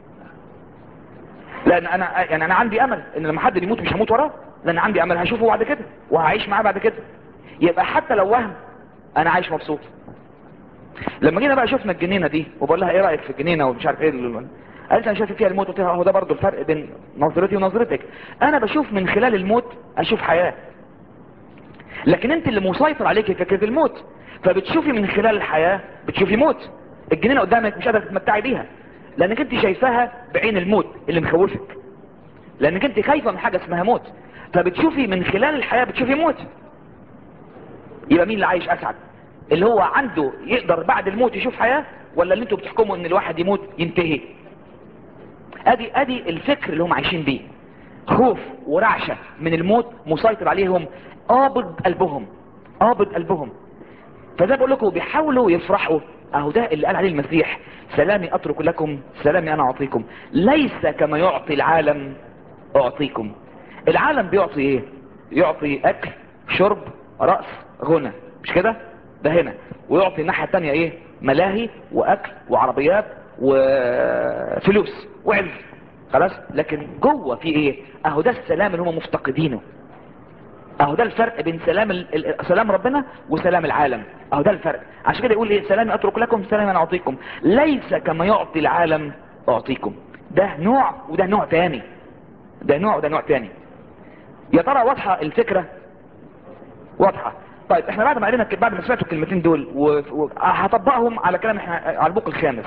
لان انا يعني انا عندي امل ان لما حد بيموت مش هموت وراه لان عندي امل هشوفه بعد كده وهعيش معاه بعد كده يبقى حتى لو وهم انا عايش مبسوط لما جينا بقى شفنا الجنينه دي وبقول لها ايه رايك في الجنينه ومش عارف ايه اللي... قالت انا شايف فيها الموت قلت لها هو ده برضه الفرق بين نظرتي ونظرتك انا بشوف من خلال الموت اشوف حياه لكن انت اللي مسيطر عليك فكره الموت فبتشوفي من خلال الحياه بتشوفي موت الجنينه قدامك مش قادره تتمتعي بيها لانك انت شايفاها بعين الموت اللي مخوفك لانك انت خايفه من حاجه اسمها موت فبتشوفي من خلال الحياه بتشوفي موت يبقى مين اللي عايش اسعد اللي هو عنده يقدر بعد الموت يشوف حياه ولا اللي انتوا بتحكموا ان الواحد يموت ينتهي ادي ادي الفكر اللي هم عايشين بيه خوف ورعشه من الموت مسيطر عليهم قابض قلبهم قابض قلبهم فزي بقول لكم بيحاولوا يفرحوا اهو ده اللي قال عليه المسيح سلامي اترك لكم سلامي انا اعطيكم ليس كما يعطي العالم اعطيكم العالم بيعطي ايه يعطي اكل شرب رأس غنى مش كده ده هنا ويعطي الناحية التانية ايه ملاهي واكل وعربيات وفلوس وعز خلاص لكن جوه في ايه اهو ده السلام اللي هم مفتقدينه اهو ده الفرق بين سلام ال... ال- سلام ربنا وسلام العالم اهو ده الفرق عشان كده يقول ايه سلامي اترك لكم سلامي انا اعطيكم ليس كما يعطي العالم اعطيكم ده نوع وده نوع تاني ده نوع وده نوع تاني يا ترى واضحه الفكره واضحه طيب احنا بعد ما قرينا بعد ما سمعتوا الكلمتين دول وهطبقهم على كلام احنا على البوق الخامس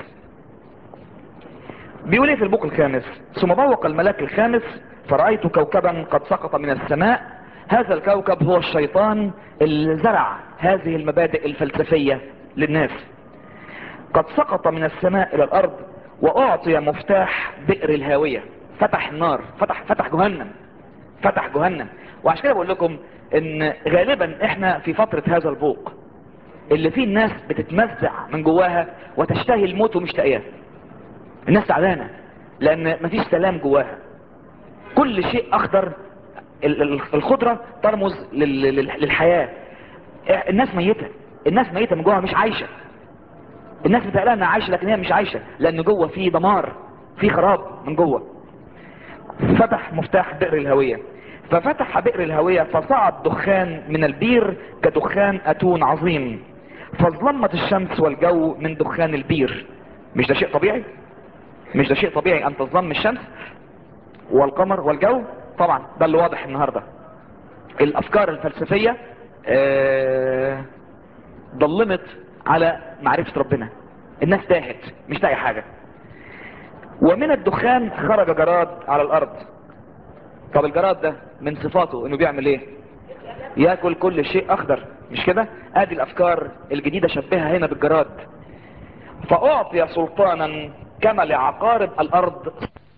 بيقول ايه في البوق الخامس ثم بوق الملاك الخامس فرأيت كوكبا قد سقط من السماء هذا الكوكب هو الشيطان اللي زرع هذه المبادئ الفلسفية للناس قد سقط من السماء الى الارض واعطي مفتاح بئر الهاوية فتح النار فتح فتح جهنم فتح جهنم وعشان كده بقول لكم ان غالبا احنا في فترة هذا البوق اللي فيه الناس بتتمزع من جواها وتشتهي الموت ومش لاقياه الناس تعبانة لان مفيش سلام جواها كل شيء اخضر ال- ال- الخضرة ترمز لل- لل- للحياة الناس ميتة الناس ميتة من جواها مش عايشة الناس بتقلها انها عايشة لكن هي مش عايشة لان جوه في دمار في خراب من جوه فتح مفتاح بئر الهوية ففتح بئر الهوية فصعد دخان من البير كدخان اتون عظيم فظلمت الشمس والجو من دخان البير مش ده شيء طبيعي مش ده شيء طبيعي ان تظلم الشمس والقمر والجو طبعا ده اللي واضح النهاردة الافكار الفلسفية آه، ضلمت على معرفة ربنا الناس تاهت مش لاقي حاجة ومن الدخان خرج جراد على الارض طب الجراد ده من صفاته انه بيعمل ايه ياكل كل شيء اخضر مش كده ادي الافكار الجديدة شبهها هنا بالجراد فاعطي سلطانا كما لعقارب الارض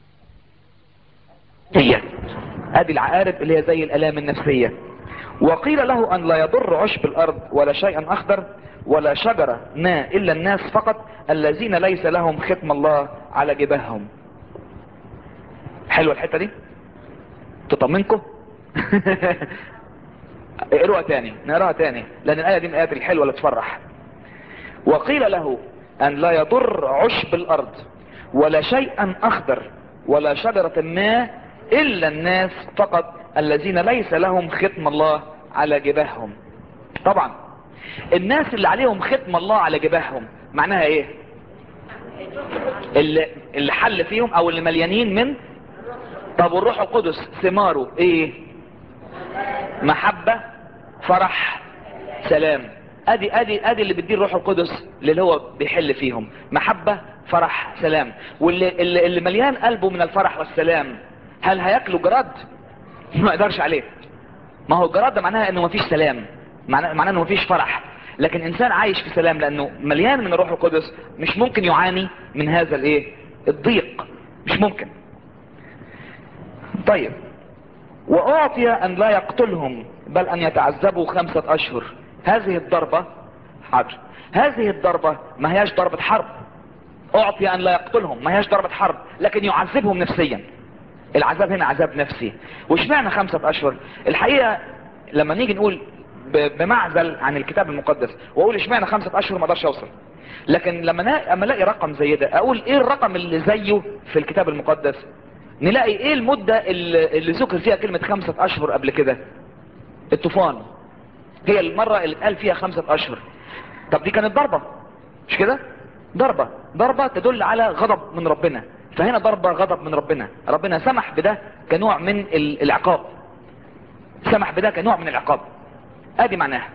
هي ادي العقارب اللي هي زي الالام النفسية وقيل له ان لا يضر عشب الارض ولا شيئا اخضر ولا شجرة ما الا الناس فقط الذين ليس لهم ختم الله على جباههم حلوة الحتة دي تطمنكم اقروها تاني نقراها تاني لان الايه دي من الايات الحلوه اللي تفرح وقيل له ان لا يضر عشب الارض ولا شيئا اخضر ولا شجرة ما الا الناس فقط الذين ليس لهم ختم الله على جباههم طبعا الناس اللي عليهم ختم الله على جباههم معناها ايه اللي, اللي حل فيهم او اللي مليانين من طب والروح القدس ثماره ايه محبة فرح سلام ادي ادي ادي اللي بيديه الروح القدس اللي هو بيحل فيهم محبة فرح سلام واللي اللي, اللي مليان قلبه من الفرح والسلام هل هياكلوا جراد ما يقدرش عليه ما هو الجراد ده معناها انه مفيش سلام معناه معناه انه مفيش فرح لكن انسان عايش في سلام لانه مليان من الروح القدس مش ممكن يعاني من هذا الايه الضيق مش ممكن طيب واعطي ان لا يقتلهم بل ان يتعذبوا خمسة اشهر هذه الضربة حاضر هذه الضربة ما هياش ضربة حرب اعطي ان لا يقتلهم ما هياش ضربة حرب لكن يعذبهم نفسيا العذاب هنا عذاب نفسي وش معنى خمسة اشهر الحقيقة لما نيجي نقول ب- بمعزل عن الكتاب المقدس واقول اشمعنى خمسة اشهر ما اقدرش اوصل لكن لما نا... اما الاقي رقم زي ده اقول ايه الرقم اللي زيه في الكتاب المقدس نلاقي ايه المدة اللي, اللي ذكر فيها كلمة خمسة اشهر قبل كده الطوفان هي المرة اللي اتقال فيها خمسة اشهر طب دي كانت ضربة مش كده ضربة ضربة تدل على غضب من ربنا فهنا ضربة غضب من ربنا ربنا سمح بده كنوع من ال- العقاب سمح بده كنوع من العقاب ادي معناها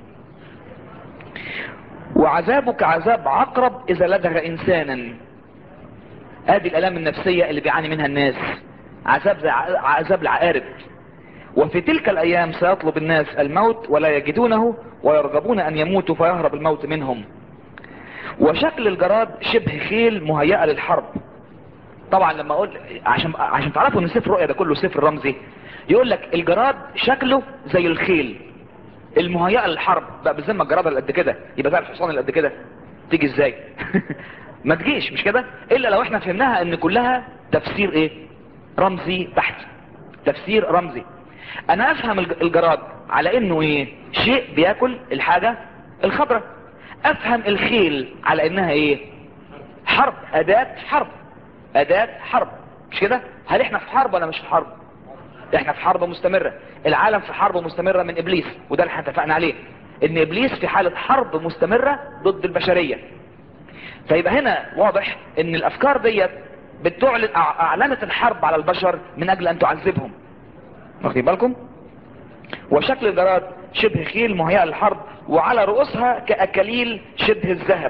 وعذابك عذاب عقرب اذا لدغ انسانا ادي الالام النفسية اللي بيعاني منها الناس عذاب زي ع- عذاب العقارب وفي تلك الايام سيطلب الناس الموت ولا يجدونه ويرغبون ان يموتوا فيهرب الموت منهم وشكل الجراد شبه خيل مهيئة للحرب طبعا لما اقول عشان عشان تعرفوا ان سفر الرؤيا ده كله سفر رمزي يقول لك الجراد شكله زي الخيل المهيئة للحرب بقى بالذمة الجرادة اللي قد كده يبقى زي الحصان اللي قد كده تيجي ازاي ما تجيش مش كده الا لو احنا فهمناها ان كلها تفسير ايه رمزي بحت تفسير رمزي انا افهم الج- الجراد على انه ايه شيء بياكل الحاجة الخضراء افهم الخيل على انها ايه حرب اداة حرب اداة حرب مش كده هل احنا في حرب ولا مش في حرب احنا في حرب مستمرة العالم في حرب مستمرة من ابليس وده اللي احنا اتفقنا عليه ان ابليس في حالة حرب مستمرة ضد البشرية فيبقى هنا واضح ان الافكار ديت بتعلن أع- اعلنت الحرب على البشر من اجل ان تعذبهم واخدين بالكم وشكل الجراد شبه خيل مهيئة للحرب وعلى رؤوسها كأكاليل شبه الذهب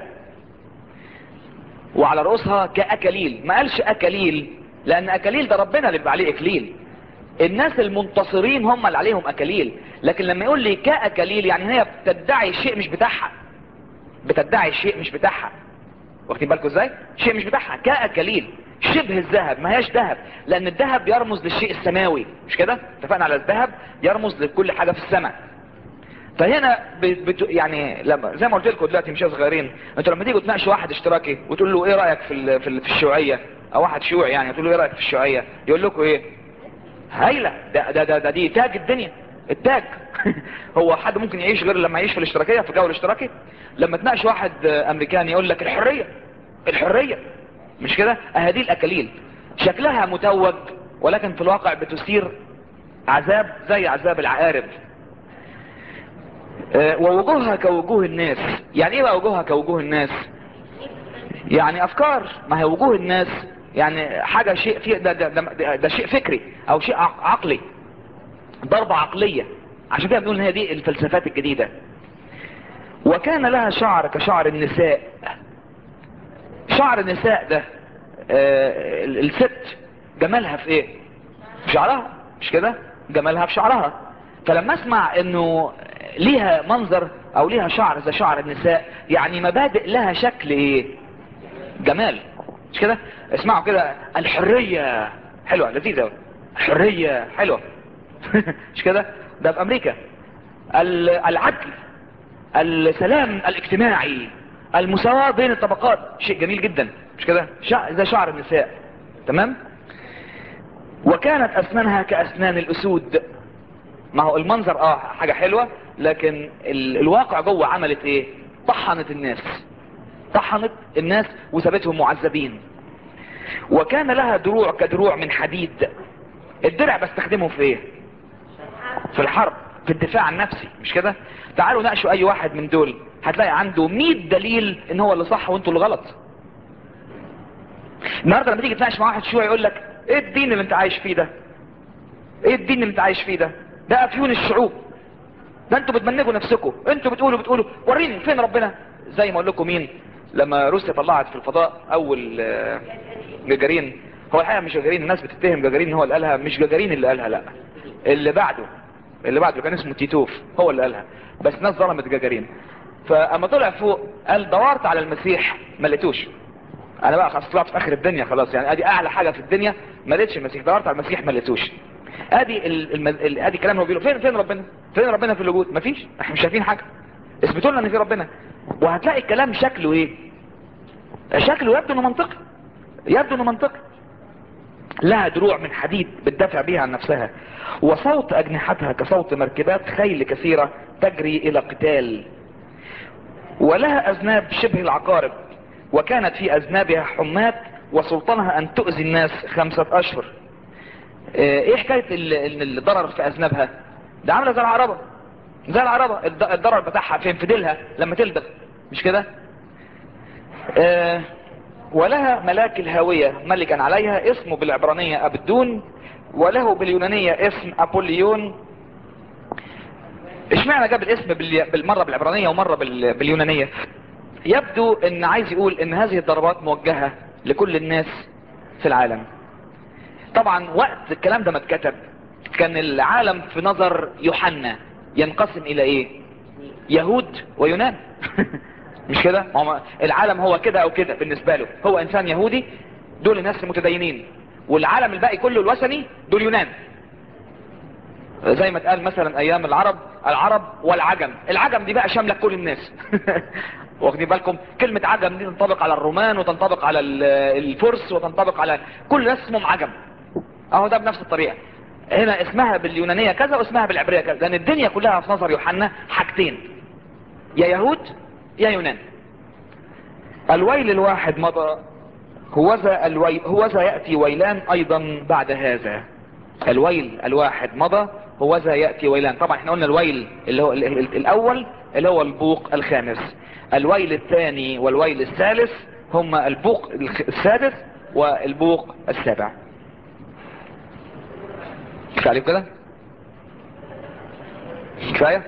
وعلى رؤوسها كأكاليل ما قالش أكاليل لأن أكاليل ده ربنا اللي بيبقى عليه إكليل الناس المنتصرين هم اللي عليهم أكاليل لكن لما يقول لي كأكاليل يعني هي بتدعي شيء مش بتاعها بتدعي شيء مش بتاعها واخدين بالكم ازاي شيء مش بتاعها كأكاليل شبه الذهب ما هياش ذهب لان الذهب يرمز للشيء السماوي مش كده اتفقنا على الذهب يرمز لكل حاجة في السماء فهنا بت... يعني لما زي ما قلت لكم دلوقتي مش صغيرين انتوا لما تيجوا تناقشوا واحد اشتراكي وتقول له ايه رايك في ال... في, ال... في الشيوعيه او واحد شيوعي يعني تقول له ايه رايك في الشيوعيه يقول لكم ايه هايله ده ده ده, ده دي تاج الدنيا التاج هو حد ممكن يعيش غير لما يعيش في الاشتراكيه في الجو الاشتراكي لما تناقش واحد امريكاني يقول لك الحريه الحريه مش كده اهدي الاكاليل شكلها متوج ولكن في الواقع بتثير عذاب زي عذاب العقارب آه، ووجوهها كوجوه الناس يعني ايه بقى وجوهها كوجوه الناس يعني افكار ما هي وجوه الناس يعني حاجة شيء في ده, ده, ده, ده شيء فكري او شيء عق- عقلي ضربة عقلية عشان كده بنقول ان هي دي الفلسفات الجديدة وكان لها شعر كشعر النساء شعر النساء ده آه، ال- الست جمالها في ايه في شعرها مش كده جمالها في شعرها فلما اسمع انه ليها منظر او ليها شعر زي شعر النساء يعني مبادئ لها شكل ايه جمال مش كده اسمعوا كده الحرية حلوة لذيذة أوي. الحرية حلوة مش كده ده في امريكا ال- العدل السلام الاجتماعي المساواة بين الطبقات شيء جميل جدا مش كده شع... زي شعر النساء تمام وكانت اسنانها كاسنان الاسود ما هو المنظر اه حاجة حلوة لكن ال... الواقع جوه عملت ايه طحنت الناس طحنت الناس وسابتهم معذبين وكان لها دروع كدروع من حديد الدرع بستخدمه في ايه في الحرب في الدفاع النفسي مش كده تعالوا ناقشوا اي واحد من دول هتلاقي عنده 100 دليل ان هو اللي صح وانتوا اللي غلط النهارده لما تيجي تناقش مع واحد شويه يقول لك ايه الدين اللي انت عايش فيه ده ايه الدين اللي انت عايش فيه ده ده افيون الشعوب ده انتوا بتمنجوا نفسكم انتوا بتقولوا بتقولوا وريني فين ربنا زي ما اقول لكم مين لما روسيا طلعت في الفضاء اول آه، جاجارين هو الحقيقه مش جاجارين الناس بتتهم جاجارين ان هو اللي قالها مش جاجارين اللي قالها لا اللي بعده اللي بعده كان اسمه تيتوف هو اللي قالها بس ناس ظلمت جاجارين فاما طلع فوق قال دورت على المسيح ما لقيتوش انا بقى خلاص طلعت في اخر الدنيا خلاص يعني ادي اعلى حاجه في الدنيا ما لقيتش المسيح دورت على المسيح ما لقيتوش ادي ال- الم... ال- ادي كلام هو بيقوله فين فين ربنا فين ربنا في الوجود مفيش احنا مش شايفين حاجه اثبتوا لنا ان في ربنا وهتلاقي الكلام شكله ايه شكله يبدو انه منطقي يبدو انه منطقي لها دروع من حديد بتدافع بيها عن نفسها وصوت اجنحتها كصوت مركبات خيل كثيرة تجري الى قتال ولها اذناب شبه العقارب وكانت في اذنابها حمات وسلطانها ان تؤذي الناس خمسة اشهر آه، ايه حكاية ال- ال- الضرر في اذنابها ده عاملة زي العربة زي العربة الض- الضرر بتاعها في انفدلها لما تلدغ مش كده آه، ولها ملاك الهاوية ملكا عليها اسمه بالعبرانية أبدون وله باليونانية اسم أبوليون اشمعنى جاب الاسم بال- بالمرة بالعبرانية ومرة بال- باليونانية يبدو ان عايز يقول ان هذه الضربات موجهة لكل الناس في العالم طبعا وقت الكلام ده ما اتكتب كان العالم في نظر يوحنا ينقسم الى ايه يهود ويونان مش كده ما هو العالم هو كده او كده بالنسبة له هو انسان يهودي دول الناس المتدينين والعالم الباقي كله الوثني دول يونان زي ما اتقال مثلا ايام العرب العرب والعجم العجم دي بقى شامله كل الناس واخدين بالكم كلمة عجم دي تنطبق على الرومان وتنطبق على ال- الفرس وتنطبق على كل الناس اسمهم عجم اهو ده بنفس الطريقة هنا اسمها باليونانية كذا واسمها بالعبرية كذا لان الدنيا كلها في نظر يوحنا حاجتين يا يهود يا يونان الويل الواحد مضى هوذا الويل هوذا يأتي ويلان ايضا بعد هذا الويل الواحد مضى هوذا يأتي ويلان طبعا احنا قلنا الويل اللي هو ال- ال- الاول اللي هو البوق الخامس الويل الثاني والويل الثالث هما البوق الخ- السادس والبوق السابع كفاية عليكم كده كفاية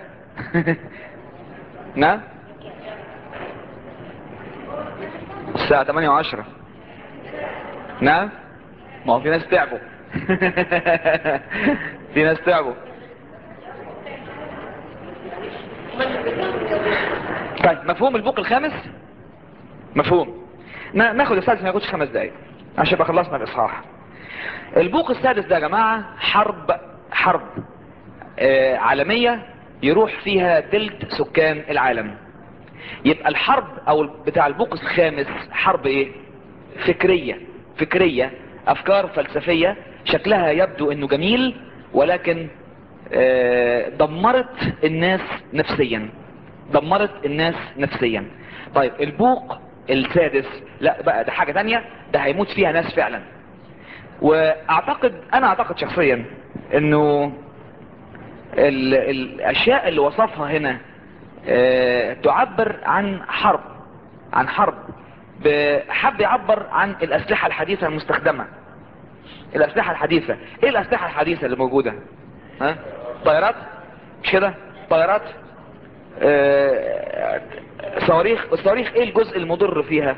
نعم الساعة 8 وعشرة نعم ما هو في ناس تعبوا في ناس تعبوا طيب مفهوم البوق الخامس مفهوم نا- ناخد السادس ما ياخدش خمس دقايق عشان يبقى خلصنا الاصحاح البوق السادس ده يا جماعة حرب حرب آه عالمية يروح فيها تلت سكان العالم يبقى الحرب او بتاع البوق الخامس حرب ايه فكرية فكرية افكار فلسفية شكلها يبدو انه جميل ولكن آه، دمرت الناس نفسيا دمرت الناس نفسيا طيب البوق السادس لا بقى ده حاجة تانية ده هيموت فيها ناس فعلا واعتقد انا اعتقد شخصيا انه ال- الاشياء اللي وصفها هنا آه، تعبر عن حرب عن حرب ب- حب يعبر عن الاسلحة الحديثة المستخدمة الاسلحة الحديثة ايه الاسلحة الحديثة اللي موجودة ها طيارات مش كده طيارات آه، صواريخ الصواريخ ايه الجزء المضر فيها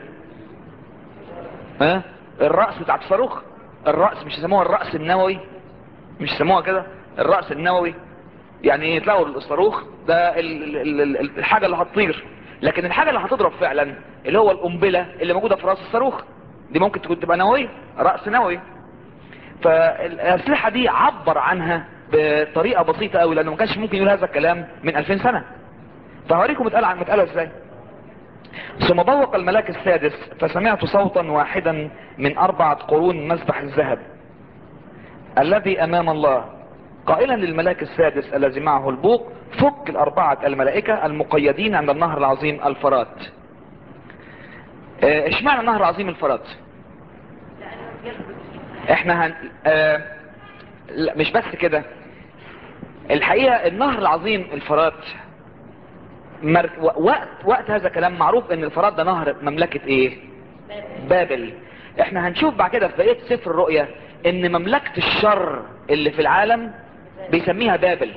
ها الرأس بتاع الصاروخ الرأس مش يسموها الرأس النووي مش يسموها كده الرأس النووي يعني تلاقوا الصاروخ ده ال- ال- ال- الحاجة اللي هتطير لكن الحاجة اللي هتضرب فعلا اللي هو القنبلة اللي موجودة في رأس الصاروخ دي ممكن تكون تبقى نووية رأس نووي فالأسلحة دي عبر عنها بطريقة بسيطة قوي لأنه ما كانش ممكن يقول هذا الكلام من 2000 سنة فهوريكم متقال عن متقالة ازاي ثم بوق الملاك السادس فسمعت صوتا واحدا من أربعة قرون مسبح الذهب الذي أمام الله قائلا للملاك السادس الذي معه البوق فك الأربعة الملائكة المقيدين عند النهر العظيم الفرات آه، اشمعنى النهر العظيم الفرات احنا هن... آه... لا مش بس كده الحقيقة النهر العظيم الفرات مر... و- وقت وقت هذا الكلام معروف ان الفرات ده نهر مملكة ايه بابل احنا هنشوف بعد كده في بقية سفر الرؤيا ان مملكة الشر اللي في العالم بيسميها بابل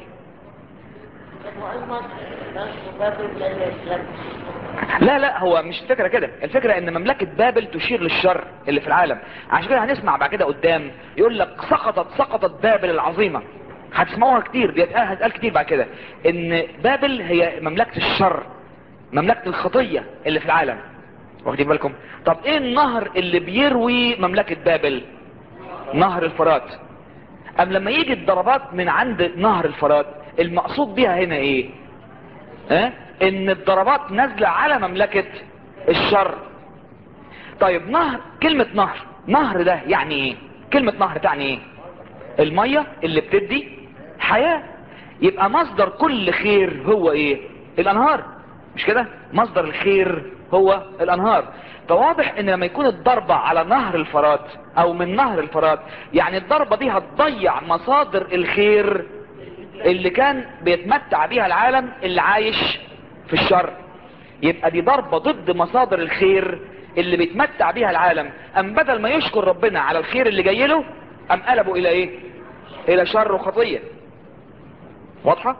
لا لا هو مش الفكرة كده الفكرة ان مملكة بابل تشير للشر اللي في العالم عشان كده هنسمع بعد كده قدام يقول لك سقطت سقطت بابل العظيمة هتسمعوها كتير بيتقال هتقال كتير بعد كده ان بابل هي مملكة الشر مملكة الخطية اللي في العالم واخدين بالكم طب ايه النهر اللي بيروي مملكة بابل نهر الفرات ام لما يجي الضربات من عند نهر الفرات المقصود بيها هنا ايه اه؟ ان الضربات نازلة على مملكة الشر طيب نهر كلمة نهر نهر ده يعني ايه كلمة نهر تعني ايه المية اللي بتدي حياة يبقى مصدر كل خير هو ايه الانهار مش كده مصدر الخير هو الانهار فواضح ان لما يكون الضربة على نهر الفرات او من نهر الفرات يعني الضربة دي هتضيع مصادر الخير اللي كان بيتمتع بيها العالم اللي عايش في الشر يبقى دي ضربة ضد مصادر الخير اللي بيتمتع بيها العالم ام بدل ما يشكر ربنا على الخير اللي جاي له ام قلبوا الى ايه الى شر وخطية واضحة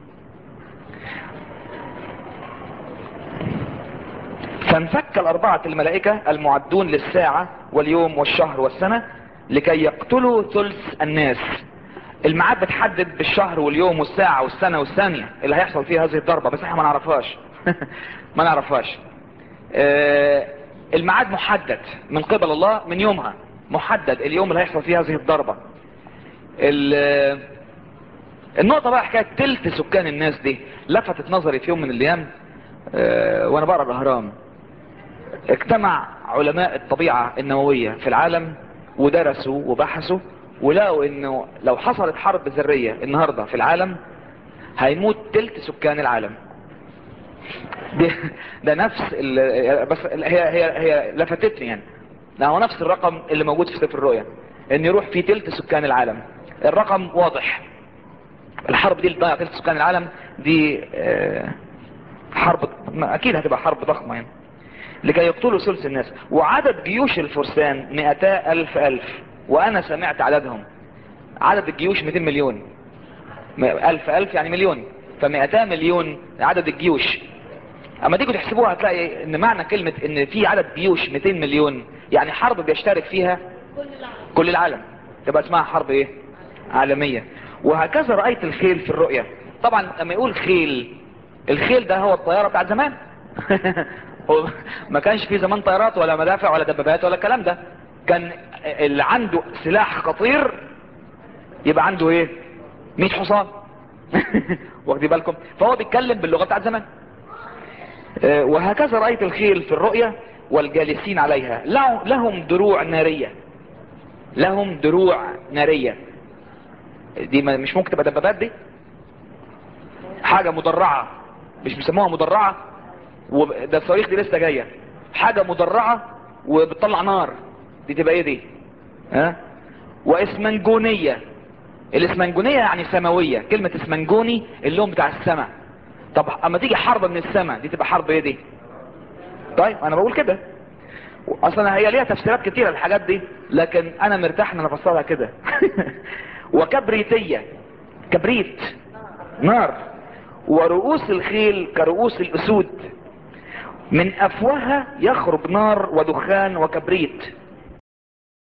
فانفك الأربعة الملائكة المعدون للساعة واليوم والشهر والسنة لكي يقتلوا ثلث الناس الميعاد بتحدد بالشهر واليوم والساعة والسنة والثانية اللي هيحصل فيها هذه الضربة بس احنا ما نعرفهاش ما نعرفهاش آه، الميعاد محدد من قبل الله من يومها محدد اليوم اللي هيحصل فيه هذه الضربة ال- النقطة بقى حكاية تلت سكان الناس دي لفتت نظري في يوم من الايام آه، وانا بقرا الاهرام اجتمع علماء الطبيعة النووية في العالم ودرسوا وبحثوا ولقوا انه لو حصلت حرب ذرية النهاردة في العالم هيموت تلت سكان العالم ده, ده نفس ال- بس هي هي هي لفتتني يعني ده هو نفس الرقم اللي موجود في سفر الرؤيا ان يروح في تلت سكان العالم الرقم واضح الحرب دي اللي تضيع تلت سكان العالم دي آه، حرب ما اكيد هتبقى حرب ضخمة يعني لكي يقتلوا ثلث الناس وعدد جيوش الفرسان مئتا الف الف وانا سمعت عددهم عدد الجيوش 200 مليون م- الف الف يعني مليون فمئتا مليون عدد الجيوش اما تيجوا تحسبوها هتلاقي ان معنى كلمة ان في عدد جيوش 200 مليون يعني حرب بيشترك فيها كل العالم تبقى اسمها حرب ايه عالمية وهكذا رأيت الخيل في الرؤية طبعا لما يقول خيل الخيل ده هو الطيارة بتاعت زمان هو ما كانش في زمان طيارات ولا مدافع ولا دبابات ولا الكلام ده كان اللي عنده سلاح خطير يبقى عنده ايه 100 حصان واخدين بالكم فهو بيتكلم باللغة بتاعت زمان آه، وهكذا رأيت الخيل في الرؤية والجالسين عليها له- لهم دروع نارية لهم دروع نارية دي ما- مش ممكن تبقى دبابات دي حاجة مدرعة مش بيسموها مدرعة وده الصواريخ دي لسه جاية حاجة مدرعة وبتطلع نار دي تبقى ايه دي ها واسمنجونية الاسمنجونية يعني سماوية كلمة اسمنجوني اللون بتاع السماء طب اما تيجي حرب من السماء دي تبقى حرب ايه دي طيب انا بقول كده اصلا هي ليها تفسيرات كتيرة الحاجات دي لكن انا مرتاح ان انا افسرها كده وكبريتية كبريت نار ورؤوس الخيل كرؤوس الاسود من افواهها يخرج نار ودخان وكبريت